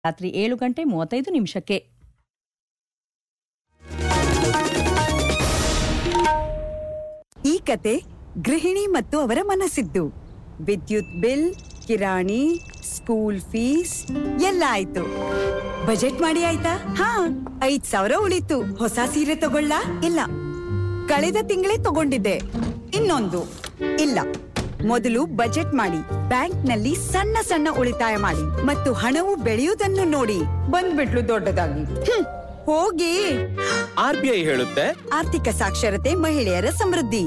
ರಾತ್ರಿ ಏಳು ಗಂಟೆ ಮೂವತ್ತೈದು ನಿಮಿಷಕ್ಕೆ ಈ ಕತೆ ಗೃಹಿಣಿ ಮತ್ತು ಅವರ ಮನಸ್ಸಿದ್ದು ವಿದ್ಯುತ್ ಬಿಲ್ ಕಿರಾಣಿ ಸ್ಕೂಲ್ ಫೀಸ್ ಎಲ್ಲ ಆಯ್ತು ಬಜೆಟ್ ಮಾಡಿ ಆಯ್ತಾ ಹಾ ಐದ್ ಸಾವಿರ ಉಳಿತು ಹೊಸ ಸೀರೆ ತಗೊಳ್ಳ ಇಲ್ಲ ಕಳೆದ ತಿಂಗಳೇ ತಗೊಂಡಿದ್ದೆ ಇನ್ನೊಂದು ಇಲ್ಲ ಮೊದಲು ಬಜೆಟ್ ಮಾಡಿ ಬ್ಯಾಂಕ್ನಲ್ಲಿ ಸಣ್ಣ ಸಣ್ಣ ಉಳಿತಾಯ ಮಾಡಿ ಮತ್ತು ಹಣವು ಬೆಳೆಯುವುದನ್ನು ನೋಡಿ ಬಂದ್ಬಿಟ್ಲು ದೊಡ್ಡದಾಗಿ ಹ್ಮ್, ಹೋಗಿ ಆರ್ ಬಿ ಐ ಹೇಳುತ್ತೆ ಆರ್ಥಿಕ ಸಾಕ್ಷರತೆ ಮಹಿಳೆಯರ ಸಮೃದ್ಧಿ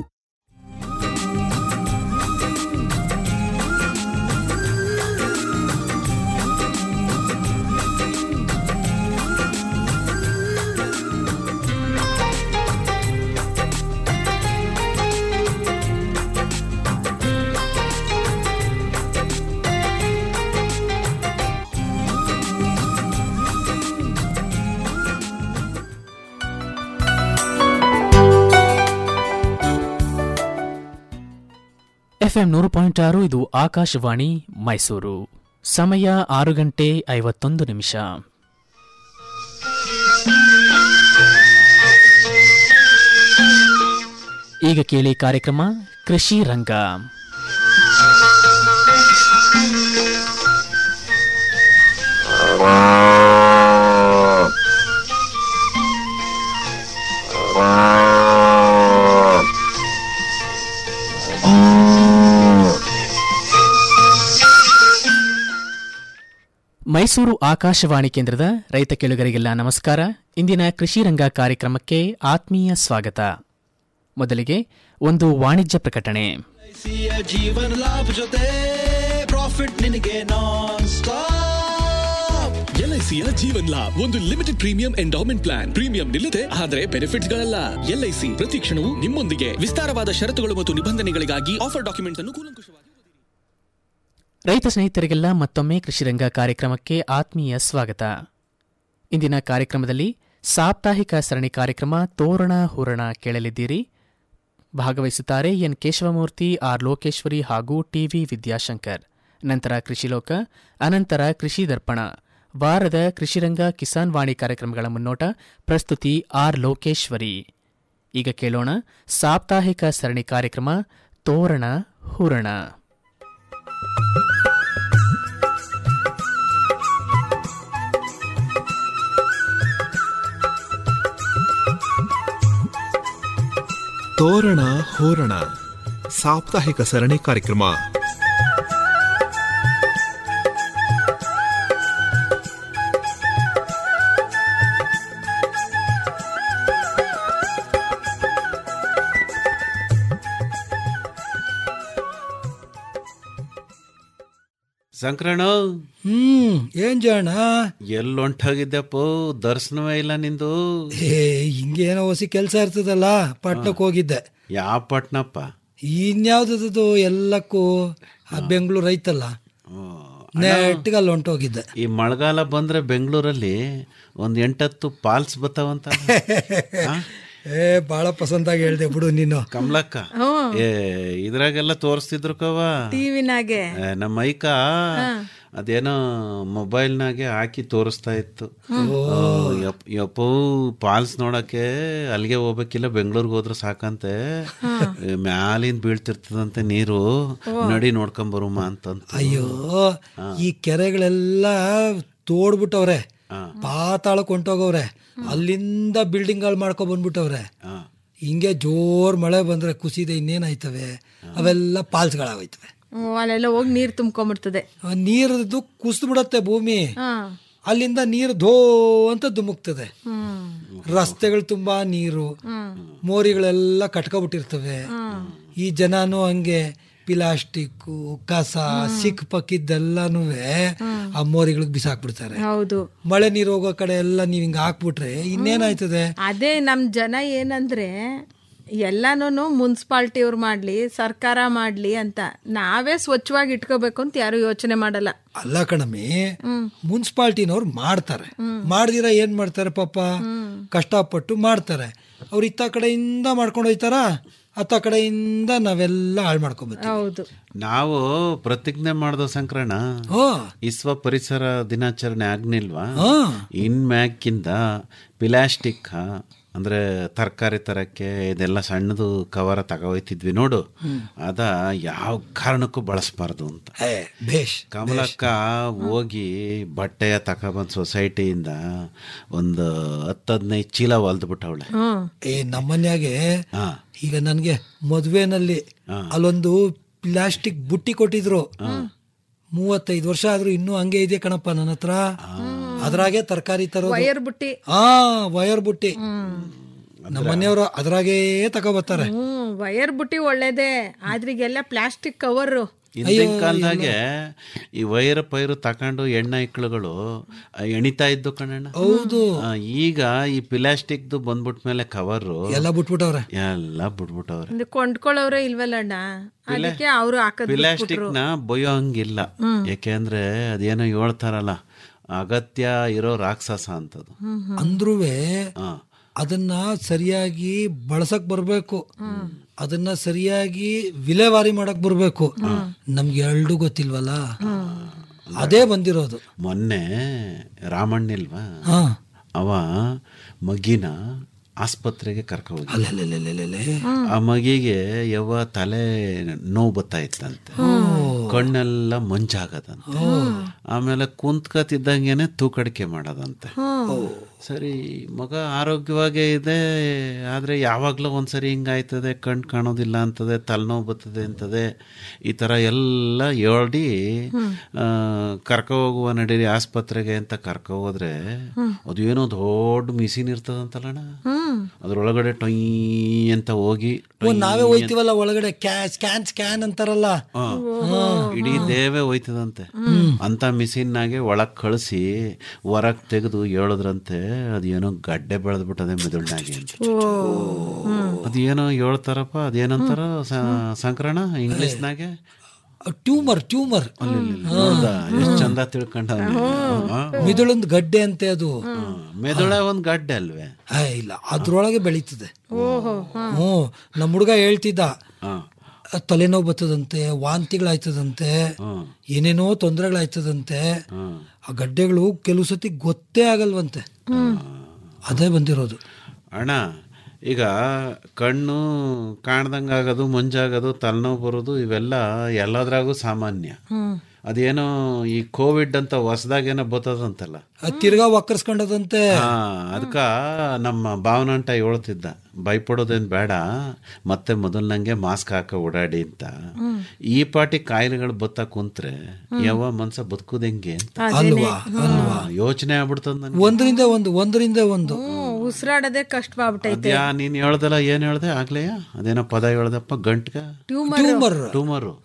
ಎಫ್ಎಂ ನೂರು ಪಾಯಿಂಟ್ ಆರು ಇದು ಆಕಾಶವಾಣಿ ಮೈಸೂರು ಸಮಯ ಆರು ಗಂಟೆ ಐವತ್ತೊಂದು ನಿಮಿಷ ಈಗ ಕೇಳಿ ಕಾರ್ಯಕ್ರಮ ಕೃಷಿ ರಂಗ ಮೈಸೂರು ಆಕಾಶವಾಣಿ ಕೇಂದ್ರದ ರೈತ ಕೇಳುಗರಿಗೆಲ್ಲ ನಮಸ್ಕಾರ ಇಂದಿನ ಕೃಷಿ ರಂಗ ಕಾರ್ಯಕ್ರಮಕ್ಕೆ ಆತ್ಮೀಯ ಸ್ವಾಗತ ಮೊದಲಿಗೆ ಒಂದು ವಾಣಿಜ್ಯ ಪ್ರಕಟಣೆ ಸಿಯ ಜೀವನ ಲಾಭ ಜೊತೆ ಪ್ರಾಫಿಟ್ ನಿನಗೆ ನಾನ್ ಸ್ಟಾಪ್ ಎಲ್ಐಸಿಯ ಜೀವನ್ ಲಾಭ್ ಒಂದು limited premium endowment plan premium ನಿಲ್ಲದೆ ಆದರೆ ಬೆನಿಫಿಟ್ಸ್ ಗಳಲ್ಲ ಎಲ್ಐಸಿ ಪ್ರತಿ ಕ್ಷಣವೂ ನಿಮ್ಮೊಂದಿಗೆ ವಿಸ್ತಾರವಾದ ಷರತ್ತುಗಳು ಮತ್ತು ನಿಬಂಧನೆಗಳಿಗಾಗಿ ಆಫರ್ ಡಾಕ್ಯುಮೆಂಟ್ಸ್ ಅನ್ನು ಕೂಲಂಕುಷವಾಗಿ ರೈತ ಸ್ನೇಹಿತರಿಗೆಲ್ಲ ಮತ್ತೊಮ್ಮೆ ಕೃಷಿರಂಗ ಕಾರ್ಯಕ್ರಮಕ್ಕೆ ಆತ್ಮೀಯ ಸ್ವಾಗತ ಇಂದಿನ ಕಾರ್ಯಕ್ರಮದಲ್ಲಿ ಸಾಪ್ತಾಹಿಕ ಸರಣಿ ಕಾರ್ಯಕ್ರಮ ತೋರಣ ಹೂರಣ ಕೇಳಲಿದ್ದೀರಿ ಭಾಗವಹಿಸುತ್ತಾರೆ ಎನ್ ಕೇಶವಮೂರ್ತಿ ಆರ್ ಲೋಕೇಶ್ವರಿ ಹಾಗೂ ಟಿವಿ ವಿದ್ಯಾಶಂಕರ್ ನಂತರ ಕೃಷಿಲೋಕ ಅನಂತರ ಕೃಷಿ ದರ್ಪಣ ವಾರದ ಕೃಷಿರಂಗ ಕಿಸಾನ್ ವಾಣಿ ಕಾರ್ಯಕ್ರಮಗಳ ಮುನ್ನೋಟ ಪ್ರಸ್ತುತಿ ಆರ್ ಲೋಕೇಶ್ವರಿ ಈಗ ಕೇಳೋಣ ಸಾಪ್ತಾಹಿಕ ಸರಣಿ ಕಾರ್ಯಕ್ರಮ ತೋರಣ ಹೂರಣ ತೋರಣ ಹೋರಣ ಸಾಪ್ತಾಹಿಕ ಸರಣಿ ಕಾರ್ಯಕ್ರಮ ಸಂಕ್ರಣ ಹ್ಮ್ ಏನ್ ಜಾಣ ಎಲ್ಲೊಂಟಾಗಿದ್ದೆಪ್ಪ ದರ್ಶನವೇ ಇಲ್ಲ ನಿಂದು ಏ ಹಿಂಗೇನೋ ಹೊಸಿ ಕೆಲ್ಸ ಇರ್ತದಲ್ಲ ಪಟ್ನಕ್ ಹೋಗಿದ್ದೆ ಯಾವ ಪಟ್ನಪ್ಪ ಇನ್ಯಾವ್ದದು ಎಲ್ಲಕ್ಕೂ ಆ ಬೆಂಗಳೂರು ಐತಲ್ಲ ನೆಟ್ಗೆ ಅಲ್ಲಿ ಹೊಂಟೋಗಿದ್ದೆ ಈ ಮಳೆಗಾಲ ಬಂದ್ರೆ ಬೆಂಗಳೂರಲ್ಲಿ ಒಂದ್ ಎಂಟತ್ತು ಪಾಲ್ಸ್ ಬತ್ತಾವಂತ ಏ ಬಾಳ ಪಸಂದಾಗಿ ಹೇಳ್ದೆ ಬಿಡು ನೀನು ಕಮಲಕ್ಕ ಏ ಇದ್ರಾಗೆಲ್ಲ ತೋರಿಸ್ತಿದ್ರು ಕವ ಟಿವಿನಾಗೆ ಏ, ನಮ್ಮ ಐಕ ಅದೇನೋ ಮೊಬೈಲ್ನಾಗೆ ಹಾಕಿ ತೋರಿಸ್ತಾ ಇತ್ತು ಯಪ್- ಯಪ್ಪೋ ಪಾಲ್ಸ್ ನೋಡಕ್ಕೆ ಅಲ್ಲಿಗೆ ಹೋಗ್ಬೇಕಿಲ್ಲ ಬೆಂಗಳೂರಿಗೆ ಹೋದ್ರೆ ಸಾಕಂತೆ ಏ, ಮ್ಯಾಲಿಂದ ಬೀಳ್ತಿರ್ತದಂತೆ ನೀರು ನಡಿ ನೋಡ್ಕೊಂಬರುಮ ಅಂತಂತ ಅಯ್ಯೋ ಈ ಕೆರೆಗಳೆಲ್ಲ ತೋಡ್ಬಿಟ್ಟವ್ರೆ ಪಾತಾಳಕ್ ಹೊಂಟೋಗವ್ರೆ ಅಲ್ಲಿಂದ ಬಿಲ್ಡಿಂಗ್ಗಳು ಮಾಡ್ಕೊ ಬಂದ್ಬಿಟ್ಟವ್ರೆ ಹಿಂಗೆ ಜೋರ್ ಮಳೆ ಬಂದ್ರೆ ಕುಸಿದೆ ಇನ್ನೇನಾಯ್ತವೆ ಅವೆಲ್ಲ ಪಾಲ್ಸ್ಗಳಾಗೋಯ್ತವೆ ಹ್ಮ್, ಅಲ್ಲೆಲ್ಲ ಹೋಗಿ ನೀರ್ ತುಂಬ್ಕೊಂಡ್ಬಿಡ್ತದೆ ಆ ನೀರದು ಕುಸಿದು ಬಿಡತ್ತೆ ಭೂಮಿ ಹಾ ಅಲ್ಲಿಂದ ನೀರು ಧೋ ಅಂತ ಧುಮುಕ್ತದೆ ಹ್ಮ್ ರಸ್ತೆಗಳು ತುಂಬಾ ನೀರು ಮೋರಿಗಳೆಲ್ಲ ಕಟ್ಕೊಬಿಟ್ಟಿರ್ತವೆ ಈ ಜನನು ಹಂಗೆ ಪ್ಲಾಸ್ಟಿಕ್ಕು ಕಸ ಸಿಕ್ ಪಕ್ಕಿದ್ದೆಲ್ಲಾನು ಆ ಮೋರಿಗಳಿಗೆ ಬಿಸಾಕ್ಬಿಡ್ತಾರೆ ಹೌದು ಮಳೆ ನೀರು ಹೋಗೋ ಕಡೆ ಎಲ್ಲ ನೀವ್ ಹಿಂಗ ಹಾಕ್ಬಿಟ್ರೆ ಇನ್ನೇನಾಯ್ತದೆ ಅದೇ ನಮ್ ಜನ ಏನಂದ್ರೆ ಎಲ್ಲಾನು ಮುನ್ಸಿಪಾಲ್ಟಿ ಅವ್ರು ಮಾಡ್ಲಿ ಸರ್ಕಾರ ಮಾಡ್ಲಿ ಅಂತ ನಾವೇ ಸ್ವಚ್ಛವಾಗಿ ಇಟ್ಕೋಬೇಕು ಅಂತ ಯಾರು ಯೋಚನೆ ಮಾಡಲ್ಲ ಅಲ್ಲ ಕಣಮಿ ಮುನ್ಸಿಪಾಲ್ಟಿನವ್ರು ಮಾಡ್ತಾರೆ ಮಾಡ್ದಿರ ಏನ್ ಮಾಡ್ತಾರೆ ಪಾಪ ಕಷ್ಟಪಟ್ಟು ಮಾಡ್ತಾರೆ ಅವ್ರು ಇತ್ತ ಕಡೆಯಿಂದ ಮಾಡ್ಕೊಂಡು ಹೋಯ್ತಾರ ಹತ್ತ ಕಡೆಯಿಂದ ನಾವೆಲ್ಲ ಹಾಳು ಮಾಡ್ಕೊಬತ್ತೀವಿ ಹೌದು ನಾವು ಪ್ರತಿಜ್ಞೆ ಮಾಡ್ದೋ ಸಂಕ್ರಣ ವಿಶ್ವ ಪರಿಸರ ದಿನಾಚರಣೆ ಆಗ್ನಿಲ್ವಾ ಇನ್ಮ್ಯಾಕಿಂದ ಪ್ಲಾಸ್ಟಿಕ್ ಅಂದ್ರೆ ತರಕಾರಿ ತರಕ್ಕೆ ಇದೆಲ್ಲ ಸಣ್ಣದು ಕವರ ತಗೋಯ್ತಿದ್ವಿ ನೋಡು ಅದ ಯಾವ ಕಾರಣಕ್ಕೂ ಬಳಸಬಾರ್ದು ಅಂತ ಬೇಷ್ ಕಮಲಕ್ಕ ಹೋಗಿ ಬಟ್ಟೆಯ ತಗೊಬಂದ್ ಸೊಸೈಟಿಯಿಂದ ಒಂದು ಹತ್ತು ಹದಿನೈದು ಚೀಲ ಹೊಲ್ದ್ಬಿಟ್ಟವಳೆ ಏ ನಮ್ಮನ್ಯಾಗೆ ಈಗ ನನ್ಗೆ ಮದ್ವೆನಲ್ಲಿ ಅಲ್ಲೊಂದು ಪ್ಲಾಸ್ಟಿಕ್ ಬುಟ್ಟಿ ಕೊಟ್ಟಿದ್ರು ಮೂವತ್ತೈದು ವರ್ಷ ಆದ್ರೂ ಇನ್ನೂ ಹಂಗೆ ಇದೆ ಕಣಪ್ಪ ನನ್ನ ಹತ್ರ ಅದ್ರಾಗೆ ತರಕಾರಿ ತರೋದು ವಯರ್ ಬುಟ್ಟಿ ಹಾ ವಯರ್ ಬುಟ್ಟಿ ನಮ್ಮ ಮನೆಯವರು ಅದ್ರಾಗೇ ತಗೋಬರ್ತಾರೆ ಹ್ಮ್ ವಯರ್ ಬುಟ್ಟಿ ಒಳ್ಳೇದೇ ಆದ್ರಿಗೆಲ್ಲ ಪ್ಲಾಸ್ಟಿಕ್ ಕವರ್ ಹಿಂದಿನ ಕಾಲದಾಗೆ ಈ ವೈರ ಪೈರು ತಕೊಂಡು ಎಣ್ಣೆ ಇಕ್ಕಳುಗಳು ಎಣಿತಾ ಇದ್ದು ಕಣಣ್ಣ ಹೌದು ಆ, ಈಗ ಈ ಪ್ಲಾಸ್ಟಿಕ್ದು ಬಂದ್ಬಿಟ್ಮೇಲೆ ಕವರು ಎಲ್ಲ ಬಿಟ್ಬಿಟ್ಟವ್ರೆ ಎಲ್ಲ ಬಿಟ್ಬಿಟ್ಟವ್ರೆ ಇದು ಕೊಂಡ್ಕೊಳ್ಳೋರೇ ಇಲ್ವಲ್ಲಣ್ಣ ಅದಕ್ಕೆ ಅವರು ಹಾಕದ್ ಪ್ಲಾಸ್ಟಿಕ್ ನ ಬೊಯ್ಯೋ ಹಂಗಿಲ್ಲ ಯಾಕೆಂದ್ರೆ ಅದೇನೋ ಹೇಳ್ತಾರಲ್ಲ ಅಗತ್ಯ ಇರೋ ರಾಕ್ಷಸ ಅಂತದು ಅಂದ್ರೂವೆ ಹಾ. ಅದನ್ನ ಸರಿಯಾಗಿ ಬಳಸಕ್ ಬರ್ಬೇಕು ಅದನ್ನ ಸರಿಯಾಗಿ ವಿಲೇವಾರಿ ಮಾಡಕ್ ಬರ್ಬೇಕು ನಮ್ಗೆ ಎರಡು ಗೊತ್ತಿಲ್ವಲ್ಲ ಅದೇ ಬಂದಿರೋದು ಮೊನ್ನೆ ರಾಮಣ್ಣಿಲ್ವಾ ಹಾ ಅವ ಮಗಿನ ಆಸ್ಪತ್ರೆಗೆ ಕರ್ಕ ಹೋಗಿ ಅಲ್ಲೆಲ್ಲೆಲ್ಲೆಲ್ಲೆಲ್ಲೆ. ಆ ಮಗಿಗೆ ಯವ್ವ ತಲೆ ನೋವು ಬರ್ತಾ ಇತ್ತಂತೆ ಕಣ್ಣೆಲ್ಲ ಮಂಜಾಗದಂತೆ ಆಮೇಲೆ ಕುಂತ್ಕತಿದ್ದಂಗೆನೆ ತೂಕಡಿಕೆ ಮಾಡೋದಂತೆ ಸರಿ ಮಗ ಆರೋಗ್ಯವಾಗೇ ಇದೆ ಆದರೆ ಯಾವಾಗಲೂ ಒಂದ್ಸರಿ ಹಿಂಗಾಯ್ತದೆ ಕಣ್ಣು ಕಾಣೋದಿಲ್ಲ ಅಂತದೆ ತಲೆನೋವು ಬರ್ತದೆ ಅಂತದೆ ಈ ಥರ ಎಲ್ಲ ಹೇಳಿ ಕರ್ಕೊ ಹೋಗುವ ನಡೀರಿ ಆಸ್ಪತ್ರೆಗೆ ಅಂತ ಕರ್ಕೊ ಹೋದ್ರೆ ಅದು ಏನೋ ದೊಡ್ಡ ಮಿಷಿನ್ ಇರ್ತದಂತಲ್ಲಣ್ಣ ಅದ್ರೊಳಗಡೆ ಟೊಯ್ ಅಂತ ಹೋಗಿ ಓ ನಾವೇ ಹೋಯ್ತಿವಲ್ಲ ಒಳಗಡೆ ಸ್ಕ್ಯಾನ್ ಸ್ಕ್ಯಾನ್ ಅಂತಾರಲ್ಲ ಹಾ. ಇಡೀ ದೇವೇ ಹೋಯ್ತದಂತೆ ಅಂತ ಮಿಷಿನ್ನಾಗೆ ಒಳಗ್ ಕಳಿಸಿ ಹೊರಗ್ ತೆಗೆದು ಹೇಳಿದ್ರಂತೆ ಅದೇನೋ ಗಡ್ಡೆ ಬೆಳೆದ್ಬಿಟ್ಟದೆ ಮೆದುಳಿನಾಗೆ ಅಂತ ಅದೇನೋ ಹೇಳ್ತಾರಪ್ಪ ಅದೇನಂತಾರ ಸ- ಸಂಕ್ರಣ ಇಂಗ್ಲಿಷ್ನಾಗೆ ಟ್ಯೂಮರ್ ಟ್ಯೂಮರ್ ನೋಡ್ದ ಎಷ್ಟ್ ಚಂದ ತಿಳ್ಕೊಂಡ ಮಿದುಳೊಂದು ಗಡ್ಡೆ ಅಂತೆ ಅದು ಮೆದುಳೆ ಒಂದ್ ಗಡ್ಡೆ ಅಲ್ವೇ ಹೇ, ಇಲ್ಲ ಅದ್ರೊಳಗೆ ಬೆಳೀತದೆ ಹ್ಞೂ ನಮ್ಮ ಹುಡುಗ ಹೇಳ್ತಿದ್ದ ತಲೆನೋವು ಬರ್ತದಂತೆ ವಾಂತಿಗಳಾಯ್ತದಂತೆ ಏನೇನೋ ತೊಂದರೆಗಳಾಯ್ತದಂತೆ ಆ ಗಡ್ಡೆಗಳು ಕೆಲವು ಸತಿ ಗೊತ್ತೇ ಆಗಲ್ವಂತೆ ಅದೇ ಬಂದಿರೋದು ಅಣ್ಣ ಈಗ ಕಣ್ಣು ಕಾಣ್ದಂಗಾಗೋದು ಮಂಜಾಗೋದು ತಲೆನೋವು ಬರೋದು ಇವೆಲ್ಲ ಎಲ್ಲದ್ರಾಗೂ ಸಾಮಾನ್ಯ ಅದೇನೋ ಈ ಕೋವಿಡ್ ಅಂತ ಹೊಸದಾಗೇನೋ ಬರ್ತದಂತಲ್ಲ ಅದ್ ತಿರ್ಗಾ ವಕ್ಕರ್ಸ್ಕೊಂಡದಂತೆ ಹಾ ಅದಕ್ಕ ನಮ್ಮ ಭಾವನಂಟ ಹೇಳ್ತಿದ್ದ ಭಯಪಡೋದೇನ್ ಬೇಡ ಮತ್ತೆ ಮೊದಲ್ನಂಗೆ ಮಾಸ್ಕ್ ಹಾಕ ಓಡಾಡಿ ಅಂತ ಈ ಪಾಟಿ ಕಾಯಿಲೆಗಳು ಬತ್ತ ಕುಂತ್ರೆ ಯಾವ ಮನ್ಸ ಬದುಕುದ್ ಹೆಂಗೆ ಅಂತ ಅಲ್ವಾ ಅಲ್ವಾ ಯೋಚನೆ ಆಗ್ಬಿಡ್ತದ ನನ್ಗೆ ಒಂದರಿಂದ ಒಂದು ಒಂದರಿಂದ ಒಂದು ಹ್ಮ್ ಉಸಿರಾಡೋದೇ ಕಷ್ಟವಾಗ್ಬಿಟ್ಟೈತೆ ಅದ್ಯಾ ನೀನ್ ಹೇಳ್ದಲ್ಲ ಏನ್ ಹೇಳ್ದೆ ಆಗ್ಲೇಯ ಅದೇನೋ ಪದ ಹೇಳ್ದಪ್ಪ ಗಂಟ್ಗ ಟ್ಯೂಮರ್ ಟ್ಯೂಮರು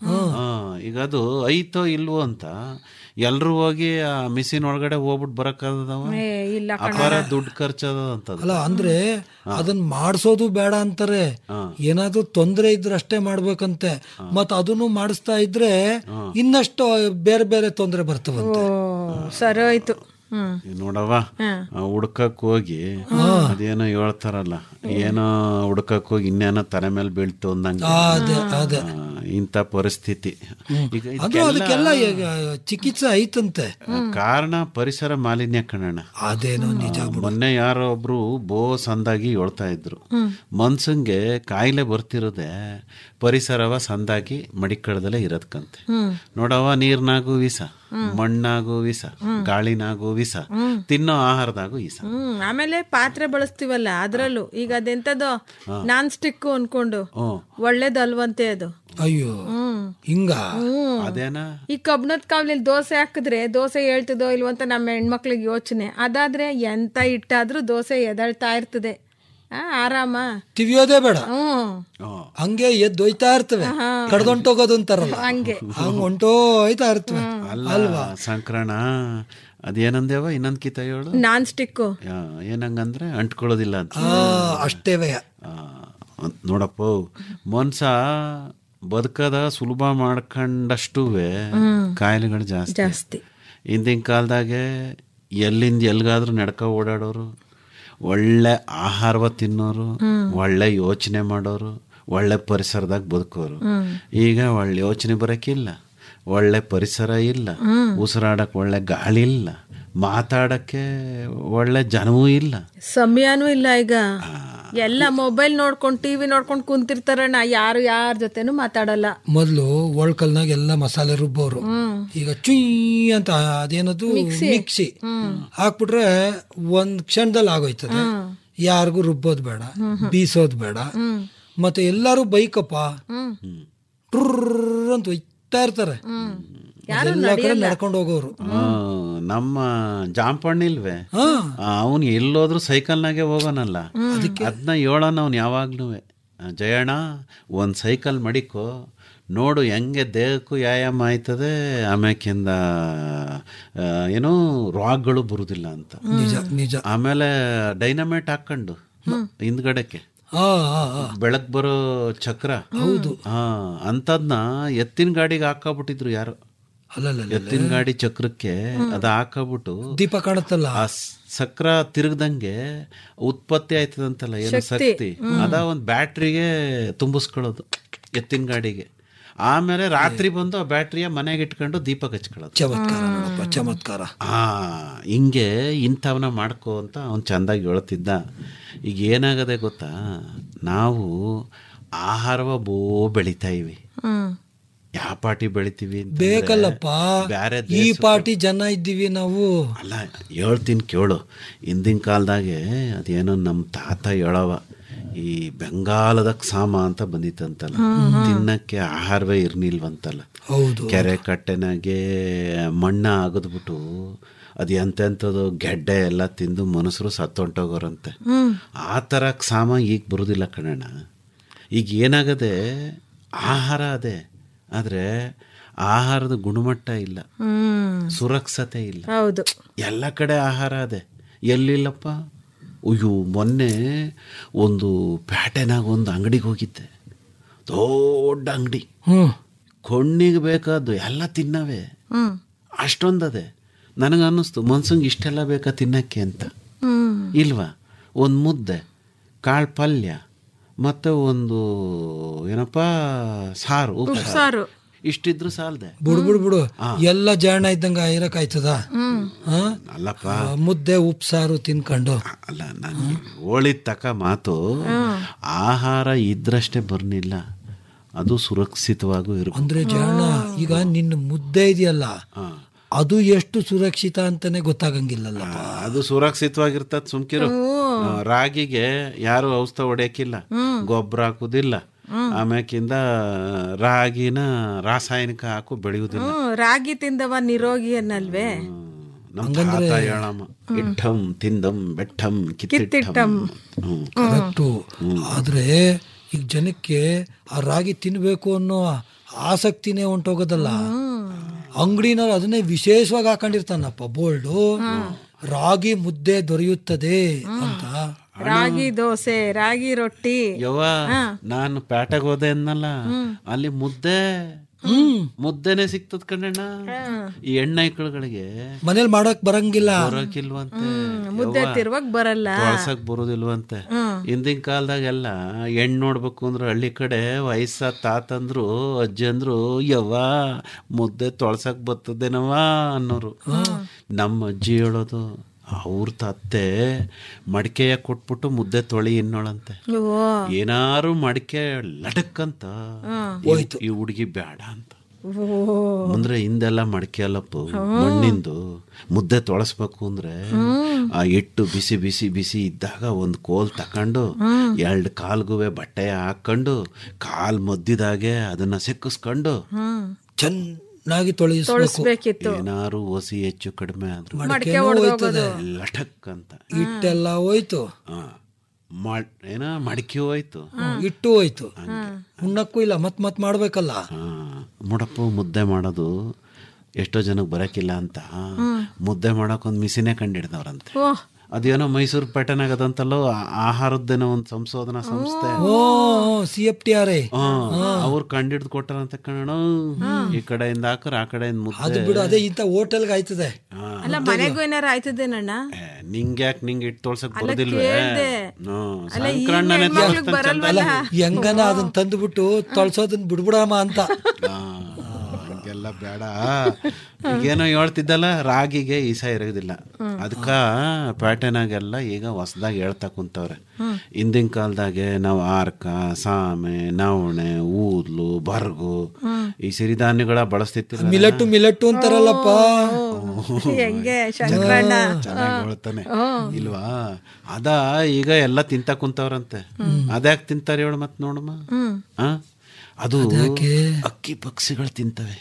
ಈಗ ಅದು ಐತೋ ಇಲ್ವೋ ಅಂತ ಎಲ್ರು ಹೋಗಿ ಆ ಮಿಷಿನ್ ಒಳಗಡೆ ಹೋಗ್ಬಿಟ್ಟು ಬರಕ್ಕಾಗದವ ಏ ಇಲ್ಲ ಅಪಾರ ದುಡ್ಡು ಖರ್ಚದ ಅಂತದ ಅಲ್ಲ ಅಂದ್ರೆ ಅದನ್ನ ಮಾಡಿಸೋದು ಬೇಡ ಅಂತಾರೆ ಏನಾದ್ರೂ ತೊಂದರೆ ಇದ್ರೆ ಅಷ್ಟೇ ಮಾಡ್ಬೇಕಂತೆ ಮತ್ ಅದನ್ನು ಮಾಡಿಸ್ತಾ ಇದ್ರೆ ಇನ್ನಷ್ಟು ಬೇರೆ ಬೇರೆ ತೊಂದರೆ ಬರ್ತವಂತೆ ಓ ಸರಿ ಹೋಯ್ತು ಹ್ಮ್ ಈಗ ನೋಡವ್ವ ಆ ಹುಡ್ಕಕ್ ಹೋಗಿ ಅದೇನೋ ಹೇಳ್ತಾರಲ್ಲ ಏನೋ ಹುಡ್ಕಕ್ ಹೋಗಿ ಇನ್ನೇನೋ ತಲೆ ಮೇಲೆ ಬೀಳ್ತು ಅಂದಂಗ ಅದೇ ಅದೇ ಇಂಥ ಪರಿಸ್ಥಿತಿ ಈಗ ಅದು ಇದಕ್ಕೆಲ್ಲ ಅದಕ್ಕೆಲ್ಲ ಈಗ ಚಿಕಿತ್ಸೆ ಐತಂತೆ ಕಾರಣ ಪರಿಸರ ಮಾಲಿನ್ಯ ಕಣಣ್ಣ ಅದೇನೋ ನಿಜ ಮೊನ್ನೆ ಯಾರೋ ಒಬ್ರು ಬೋ ಸಂದಾಗಿ ಹೇಳ್ತಾ ಇದ್ರು ಮನ್ಸಂಗೆ ಕಾಯಿಲೆ ಬರ್ತಿರೋದೆ ಪರಿಸರವ ಸಂದಾಗಿ ಮಡಿಕಳದಲ್ಲೇ ಇರೋದ್ಕಂತೆ ನೋಡವ ನೀರ್ನಾಗೂ ವಿಷ ಮಣ್ಣಾಗೂ ವಿಷ ಗಾಳಿನಾಗೂ ವಿಷ ತಿನ್ನೋ ಆಹಾರದಾಗೂ ವಿಷ ಹ್ಮ್ ಆಮೇಲೆ ಪಾತ್ರೆ ಬಳಸ್ತೀವಲ್ಲ ಅದ್ರಲ್ಲೂ ಈಗ ಅದೆಂತದೋ ನಾನ್ ಸ್ಟಿಕ್ ಅನ್ಕೊಂಡು ಒಳ್ಳೇದಲ್ವಂತೆ ಅದು ಅಯ್ಯೋ ಹ್ಮ್ ಹಿಂಗ ಅದೇನಾ ಈ ಕಬ್ಣದ ಕಾವ್ಲಿ ದೋಸೆ ಹಾಕಿದ್ರೆ ದೋಸೆ ಹೇಳ್ತದೋ ಇಲ್ವೋ ಅಂತ ನಮ್ಮ ಹೆಣ್ಮಕ್ಳಿಗೆ ಯೋಚನೆ ಅದಾದ್ರೆ ಎಂತ ಇಟ್ಟಾದ್ರೂ ದೋಸೆ ಎದಳ್ತಾ ಇರ್ತದೆ ಆ, ಆರಾಮ ತಿವಿಯೋದೇ ಬೇಡ ಹ್ಮ್ ಹಂಗೆ ಎದ್ದು ಹೋಯ್ತಾ ಇರ್ತವೆ ಕಡ್ದೊಂಟೋಗೋದು ಅಂತಾರಲ್ಲ ಹಂಗೆ ಹಂಗ ಹೊಂಟೋಯ್ತಾ ಇರ್ತವೆ ಅಲ್ಲ ಸಂಕ್ರಣ ಅದೇನಂದೇವ ಇನ್ನೊಂದ್ ಕಿತ ಹೇಳು ನಾನ್ ಸ್ಟಿಕ್ ಯಾ, ಏನಂಗಂದ್ರೆ ಅಂಟ್ಕೊಳ್ಳೋದಿಲ್ಲ ಅಂತ ಆ, ಅಷ್ಟೇ ವಯ ಆ, ಅದ್ ನೋಡಪ್ಪ ಮನ್ಸ ಬದುಕದ ಸುಲಭ ಮಾಡ್ಕೊಂಡಷ್ಟು ಕಾಯಿಲೆಗಳು ಜಾಸ್ತಿ ಜಾಸ್ತಿ ಹಿಂದಿನ ಕಾಲದಾಗೆ ಎಲ್ಲಿಂದ ಎಲ್ಗಾದ್ರೂ ನಡ್ಕ ಓಡಾಡೋರು ಒಳ್ಳೆ ಆಹಾರವ ತಿನ್ನೋರು ಒಳ್ಳೆ ಯೋಚನೆ ಮಾಡೋರು ಒಳ್ಳೆ ಪರಿಸರದಾಗ ಬದುಕೋರು ಈಗ ಒಳ್ಳೆ ಯೋಚನೆ ಬರೋಕ್ಕಿಲ್ಲ ಒಳ್ಳೆ ಪರಿಸರ ಇಲ್ಲ ಉಸಿರಾಡಕ್ಕೆ ಒಳ್ಳೆ ಗಾಳಿ ಇಲ್ಲ ಮಾತಾಡಕ್ಕೆ ಒಳ್ಳೆ ಜನವೂ ಇಲ್ಲ ಸಮಯನೂ ಇಲ್ಲ ಈಗ ಎಲ್ಲ ಮೊಬೈಲ್ ನೋಡ್ಕೊಂಡು ಟಿವಿ ನೋಡ್ಕೊಂಡು ಕುಂತಿರ್ತಾರಣ್ಣ ಯಾರು ಯಾರ ಜೊತೆನೂ ಮಾತಾಡಲ್ಲ ಮೊದಲು ಒಳ್ಕಲ್ನಾಗ ಎಲ್ಲ ಮಸಾಲೆ ರುಬ್ಬೋರು ಈಗ ಚುಯ್ ಅಂತ ಅದೇನದು ಮಿಕ್ಸಿ ಹಾಕ್ಬಿಟ್ರೆ ಒಂದ್ ಕ್ಷಣದಲ್ಲಿ ಆಗೋಯ್ತದೆ ಯಾರಿಗೂ ರುಬ್ಬೋದ್ ಬೇಡ ಬೀಸೋದ್ ಬೇಡ ಮತ್ತೆ ಎಲ್ಲಾರು ಬೈಕಪ್ಪ ಟ್ರುರ್ ಅಂತ ಒಯ್ತಾ ಇರ್ತಾರೆ ಎಲ್ಲ ಕಡೆ ನಡ್ಕೊಂಡು ಹೋಗೋರು ಆ, ನಮ್ಮ ಜಾಂಪಣ್ಣ ಇಲ್ವೇ ಅವನು ಎಲ್ಲೋದ್ರು ಸೈಕಲ್ನಾಗೆ ಹೋಗೋನಲ್ಲ ಅದನ್ನ ಹೇಳೋಣ ಅವ್ನು ಯಾವಾಗ್ಲೂ ಜಯಣ್ಣ ಒಂದು ಸೈಕಲ್ ಮಡಿಕೋ ನೋಡು ಹೆಂಗೆ ದೇಹಕ್ಕೂ ವ್ಯಾಯಾಮ ಆಯ್ತದೆ ಆಮ್ಯಾಕಿಂದ ಆ, ಏನೋ ರೋಗಗಳು ಬರುದಿಲ್ಲ ಅಂತ ನಿಜ ನಿಜ ಆಮೇಲೆ ಡೈನಮೈಟ್ ಹಾಕೊಂಡು ಹಿಂದ್ಗಡೆಗೆ ಆ ಆ, ಆ. ಬೆಳಕ್ ಬರೋ ಚಕ್ರ ಹೌದು ಹಾ ಅಂತದ್ನ ಎತ್ತಿನ ಗಾಡಿಗೆ ಹಾಕಬಿಟ್ಟಿದ್ರು ಯಾರು ಅಲ್ಲಲ್ಲ ಎತ್ತಿನ ಗಾಡಿ ಚಕ್ರಕ್ಕೆ ಅದ ಹಾಕಬಿಟ್ಟು ದೀಪ ಕಾಣುತ್ತಲ್ಲ ಆ ಸ್- ಚಕ್ರ ತಿರುಗ್ದಂಗೆ ಉತ್ಪತ್ತಿ ಆಯ್ತದಂತಲ್ಲ ಏನೋ ಶಕ್ತಿ ಅದ ಒಂದ್ ಬ್ಯಾಟ್ರಿಗೆ ತುಂಬಿಸ್ಕೊಳ್ಳೋದು ಎತ್ತಿನ ಗಾಡಿಗೆ ಆಮೇಲೆ ರಾತ್ರಿ ಬಂದು ಆ ಬ್ಯಾಟ್ರಿಯ ಮನೆಗೆ ಇಟ್ಕೊಂಡು ದೀಪ ಹಚ್ಕೊಳ್ಳೋದು ಚಮತ್ಕಾರ ನೋಡಪ್ಪ ಚಮತ್ಕಾರ ಆ ಹಿಂಗೆ ಇಂಥವನ್ನ ಮಾಡ್ಕೋ ಅಂತ ಅವ್ನು ಚಂದಾಗಿ ಹೇಳ್ತಿದ್ದ ಈಗ ಏನಾಗದೆ ಗೊತ್ತಾ ನಾವು ಆಹಾರವ ಬೋ ಬೆಳಿತಾ ಇವಿ ಯಾವ ಪಾಟಿ ಬೆಳಿತೀವಿ ಅಂತಂದ್ರೆ ಬೇಕಲ್ಲಪ್ಪ ಬ್ಯಾರೆ ಈ ದೇಶ ಪಾರ್ಟಿ ಜನ ಇದ್ದೀವಿ ನಾವು ಅಲ್ಲ ಹೇಳ್ತೀನಿ ಕೇಳು ಹಿಂದಿನ ಕಾಲದಾಗೆ ಅದೇನೋ ನಮ್ಮ ತಾತ ಹೇಳವ ಈ ಬೆಂಗಾಲದ ಸಾಮ ಅಂತ ಬಂದಿತ್ತಂತಲ್ಲ ತಿನ್ನಕ್ಕೆ ಆಹಾರವೇ ಇರ್ನಿಲ್ವಂತಲ್ಲ ಹೌದು ಕೆರೆ ಕಟ್ಟೆನಾಗೆ ಮಣ್ಣ ಅಗದ್ಬಿಟ್ಟು ಅದು ಎಂತೆಂಥದ್ದು ಗೆಡ್ಡೆ ಎಲ್ಲ ತಿಂದು ಮನುಷ್ಯರು ಸತ್ತೊಂಟೋಗೋರಂತೆ ಆ ಥರ ಕ್ಷಾಮ ಈಗ ಬರುದಿಲ್ಲ ಕಣಣ್ಣ ಈಗ ಏನಾಗದೆ ಆಹಾರ ಅದೇ ಆದರೆ ಆಹಾರದ ಗುಣಮಟ್ಟ ಇಲ್ಲ ಸುರಕ್ಷತೆ ಇಲ್ಲ ಹೌದು ಎಲ್ಲ ಕಡೆ ಆಹಾರ ಅದೇ ಎಲ್ಲಿಲ್ಲಪ್ಪ ಅಯ್ಯೋ ಮೊನ್ನೆ ಒಂದು ಪ್ಯಾಟೆನಾಗ ಒಂದು ಅಂಗಡಿಗೆ ಹೋಗಿದ್ದೆ ದೊಡ್ಡ ಅಂಗಡಿ ಹ್ಮ್ ಕಣ್ಣಿಗೆ ಬೇಕಾದ್ದು ಎಲ್ಲ ತಿನ್ನವೇ ಅಷ್ಟೊಂದದೆ ನನಗೆ ಅನ್ನಿಸ್ತು ಮನ್ಸಂಗೆ ಇಷ್ಟೆಲ್ಲ ಬೇಕಾ ತಿನ್ನಕ್ಕೆ ಅಂತ ಇಲ್ವಾ ಒಂದು ಮುದ್ದೆ ಕಾಳು ಪಲ್ಯ ಮತ್ತು ಒಂದು ಏನಪ್ಪ ಸಾರು ಉಪ್ಪು ಸಾರು ಇಷ್ಟಿದ್ರು ಸಾಲದೆ ಬಿಡು ಬಿಡು ಬಿಡು ಎಲ್ಲ ಜಾಣ ಇದ್ದಂಗ ಇರಕ್ ಆಯ್ತದ ಹಾ? ಅಲ್ಲಪ್ಪ ಆ, ಮುದ್ದೆ ಉಪ್ಸಾರು ತಿನ್ಕೊಂಡು ಅಲ್ಲ ನನಗೆ ಹೋಳಿದ ತಕ ಮಾತು ಆಹಾರ ಇದ್ರಷ್ಟೇ ಬರ್ನಿಲ್ಲ ಅದು ಸುರಕ್ಷಿತವಾಗೂ ಇರಬೇಕು ಅಂದ್ರೆ ಜಾಣ ಈಗ ನಿನ್ನ ಮುದ್ದೆ ಇದೆಯಲ್ಲ ಅದು ಎಷ್ಟು ಸುರಕ್ಷಿತ ಅಂತಾನೆ ಗೊತ್ತಾಗಂಗಿಲ್ಲಲ್ಲಪ್ಪ ಅದು ಸುರಕ್ಷಿತವಾಗಿರ್ತದ ಸುಮ್ಕಿರು ಆ, ರಾಗಿಗೆ ಯಾರು ಔಷಧ ಹೊಡೆಯಕ್ಕಿಲ್ಲ ಗೊಬ್ಬರ ಹಾಕುದಿಲ್ಲ ಆಮ್ಯಾಕಿಂದ ರಾಗಿನ ರಾಸಾಯನಿಕ ಹಾಕು ಬೆಳೆಯುವುದಿಲ್ಲ ಹ್ಮ್ ರಾಗಿ ತಿಂದವ ನಿರೋಗಿ ಅನ್ನಲ್ವೇ ನಮ್ಮ ತಾತ ಹೇಳಮ್ಮ ಇಟ್ಟಂ ತಿಂದಂ ಬೆಟ್ಟಂ ಕಿತ್ತಿಟ್ಟಂ ಹ್ಮ್. ಕರೆಕ್ಟು ಆದ್ರೆ ಈಗ ಜನಕ್ಕೆ ಆ ರಾಗಿ ತಿನ್ಬೇಕು ಅನ್ನೋ ಆಸಕ್ತಿನೇ ಹೊಂಟೋಗೋದಲ್ಲ ಅಂಗಡಿನಲ್ಲಿ ಅದನ್ನೇ ವಿಶೇಷವಾಗಿ ಹಾಕೊಂಡಿರ್ತಾನಪ್ಪ ಬೋಲ್ಡು ರಾಗಿ ಮುದ್ದೆ ದೊರೆಯುತ್ತದೆ ಅಂತ ರಾಗಿ ದೋಸೆ ರಾಗಿ ರೊಟ್ಟಿ ಯವ್ವ ನಾನು ಪ್ಯಾಟೆಗೆ ಹೋದೆ ಅನ್ನಲ್ಲ ಅಲ್ಲಿ ಮುದ್ದೆ ಮುದ್ದೆನೆ ಸಿಗ್ತದ ಕಣ್ಣಣ್ಣ ಈ ಹೆಣ್ಣೈಕಳುಗಳಿಗೆ ಮನೇಲಿ ಮಾಡಕ್ ಬರಂಗಿಲ್ಲ ಬರೋಕಿಲ್ವಂತೆ ಮುದ್ದೆ ತಿರುವಾಗ ಬರಲ್ಲ ತೊಳ್ಸಕ್ ಬರೋದಿಲ್ವಂತೆ ಹಿಂದಿನ ಕಾಲದಾಗೆಲ್ಲ ಹೆಣ್ಣು ನೋಡ್ಬೇಕು ಅಂದ್ರೆ ಹಳ್ಳಿ ಕಡೆ ವಯಸ್ಸ ತಾತಂದ್ರು ಅಜ್ಜಿ ಅಂದ್ರು ಯವ್ವ ಮುದ್ದೆ ತೊಳ್ಸಕ್ ಬರ್ತದೇನವ ಅನ್ನೋರು ನಮ್ಮ ಅಜ್ಜಿ ಹೇಳೋದು ಅವ್ರ ತತ್ತೆ ಮಡಿಕೆಯ ಕೊಟ್ಬಿಟ್ಟು ಮುದ್ದೆ ತೊಳಿ ಇನ್ನೋಳಂತೆ ಓ ಏನಾರು ಮಡಿಕೆ ಲಟಕ್ಕಂತ ಈ- ಈ ಹುಡುಗಿ ಬೇಡ ಅಂತ ಅಂದ್ರೆ ಹಿಂದೆಲ್ಲ ಮಡಿಕೆ ಅಲ್ಲಪ್ಪ ಮಣ್ಣಿಂದು ಮುದ್ದೆ ತೊಳಸ್ಬೇಕು ಅಂದ್ರೆ ಆ ಹಿಟ್ಟು ಬಿಸಿ ಬಿಸಿ ಬಿಸಿ ಇದ್ದಾಗ ಒಂದು ಕೋಲ್ ತಕೊಂಡು ಎರಡು ಕಾಲ್ಗುವೆ ಬಟ್ಟೆ ಹಾಕೊಂಡು ಕಾಲ್ ಮದ್ದಿದಾಗೆ ಅದನ್ನ ಸಿಕ್ಕಿಸ್ಕೊಂಡು ಚೆನ್ನಾಗಿ ತೊಳೆಸ್ಬೇಕು ತೊಳಸ್ಬೇಕಿತ್ತು ಏನಾರು ಒಸಿ ಹೆಚ್ಚು ಕಡಿಮೆ ಆದ್ರು ಮಡಕೆ ಹೊಡೆದೋಗೋದು ಲಟಕ್ ಅಂತ ಹಿಟ್ಟೆಲ್ಲ ಹೋಯ್ತು ಆ, ಮಾಡ್- ಏನ ಮಡಿಕೆ ಹೋಯ್ತು ಇಟ್ಟು ಹೋಯ್ತು ಉಣ್ಣಕ್ಕೂ ಇಲ್ಲ ಮತ್ ಮತ್ ಮಾಡ್ಬೇಕಲ್ಲ ಆ, ಮುಡಪ್ಪು ಮುದ್ದೆ ಮಾಡೋದು ಎಷ್ಟೋ ಜನಕ್ಕೆ ಬರಕಿಲ್ಲ ಅಂತ ಮುದ್ದೆ ಮಾಡಕ್ ಒಂದು ಮಿಸಿನೇ ಕಂಡಿಡ್ದವ್ರಂತೆ ಓಹ್ ಅದೇನೋ ಮೈಸೂರು ಪ್ಯಾಟರ್ನ್ ಆಗದಂತಲ್ಲೋ ಆ- ಆಹಾರದ್ದೇನೋ ಒಂದು ಸಂಶೋಧನಾ ಸಂಸ್ಥೆ ಓ C F T R I ಅವ್ರು ಕಂಡಿಡ್ದು ಕೊಟ್ಟಾರಂತ ಕಣ ಈ ಕಡೆಯಿಂದ ಹಾಕ್ರ ಆ ಕಡೆಯಿಂದ ಅದು ಮುದ್ದೆ ಬಿಡು ಅದೇ ಇಂಥ ಹೋಟೆಲ್ಗೆ ಆಯ್ತದೆ ಅಲ್ಲ ಮನೆಗೂ ಏನಾರ ಆಯ್ತದೇನಣ್ಣ ಏ, ನಿಂಗೆ ಯಾಕೆ ನಿಂಗೆ ಇಟ್ಟು ತೋಳ್ಸಕ್ ಅಲ್ಲ, ಬರೋದಿಲ್ವೇ ಕೇಳ್ದೆ. ಹ್ಮ್, ಅಲ್ಲ, ಈ ಸಂಕ್ರಮಣನೇ ಹೆಣ್ಮಕ್ಳಿಗ್ ತೋರಿಸ್ತಾನೆ ಬರಲ್ವಲ್ಲ? ಚಂದ. ಹೆಂಗನ ಅದನ್ನ ತಂದುಬಿಟ್ಟು ತೊಳ್ಸೋದನ್ನ ಬಿಡ್ಬಿಡಮ್ಮ ಅಂತ ಆ, ಹಂಗೆಲ್ಲ ಬೇಡ ಈಗೇನೋ ಹೇಳ್ತಿದ್ದಲ್ಲ ರಾಗಿಗೆ ಈಸ ಇರೋದಿಲ್ಲ ಅದಕ್ಕ ಪ್ಯಾಟರ್ನಾಗೆಲ್ಲ ಈಗ ಹೊಸದಾಗಿ ಹೇಳ್ತಾ ಕುಂತವ್ರೆ ಹಿಂದಿನ ಕಾಲದಾಗೆ ನಾವು ಆರ್ಕ ಸಾಮೆ ನವಣೆ ಊದ್ಲು ಬರ್ಗು ಈ ಸಿರಿಧಾನ್ಯಗಳ ಬಳಸ್ತಿತ್ತಿಲ್ಲ ಮಿಲಟ್ಟು ಮಿಲಟ್ಟು ಅಂತಾರಲ್ಲಪ್ಪ ಹೆಂಗೆ ಶಂಕರಣ್ಣ ಚೆನ್ನಾಗಿ ಹೇಳ್ತಾನೆ ಇಲ್ವಾ ಅದ ಈಗ ಎಲ್ಲ ತಿಂತ ಕುಂತವ್ರಂತೆ ಅದ್ಯಾಕೆ ತಿಂತಾರೆ ಹೇಳು ಮತ್ ನೋಡಮ್ಮ ಆ? ಅದು ಅಕ್ಕಿ ಪಕ್ಷಿಗಳು ತಿಂತವೆ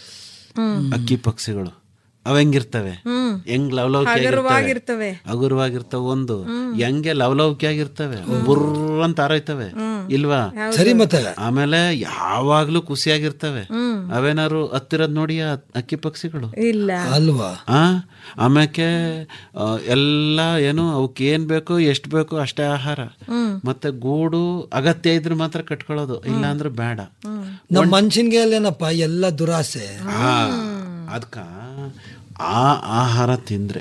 ಅಕ್ಕಿ ಪಕ್ಷಿಗಳು ಅವ ಹೆಂಗಿರ್ತವೆ ಹೆಂಗ್ ಲವಲವಿಕೆ ಹಗುರವಾಗಿರ್ತವೆ. ಹಗುರವಾಗಿರ್ತವೆ ಒಂದು ಹೆಂಗೆ ಲವಲವಿಕೆ ಆಗಿರ್ತವೆ ಬುರ್ರ ಅಂತ ಹಾರೈತವೆ ಇಲ್ವಾ ಸರಿ ಮತ್ತೆ ಆಮೇಲೆ ಯಾವಾಗ್ಲೂ ಖುಷಿಯಾಗಿರ್ತವೆ ಅವೇನಾರು ಹತ್ತಿರದ್ ನೋಡಿ ಆ ಅಕ್ಕಿ ಪಕ್ಷಿಗಳು ಇಲ್ಲ ಅಲ್ವಾ ಆ ಆಮ್ಯಾಕೆ ಆ, ಎಲ್ಲ ಏನು ಅವಕ್ಕೆ ಏನ್ ಬೇಕೋ ಎಷ್ಟು ಬೇಕೋ ಅಷ್ಟೇ ಆಹಾರ ಮತ್ತೆ ಗೂಡು ಅಗತ್ಯ ಇದ್ರೆ ಮಾತ್ರ ಕಟ್ಕೊಳ್ಳೋದು ಇಲ್ಲ ಅಂದ್ರೆ ಬೇಡ ನಮ್ಮ ಮನ್ಷನ್ಗೆ ಅಲ್ಲೇನಪ್ಪ ಎಲ್ಲ ದುರಾಸೆ ಆ ಅದಕ್ಕ ಆ ಆಹಾರ ತಿಂದ್ರೆ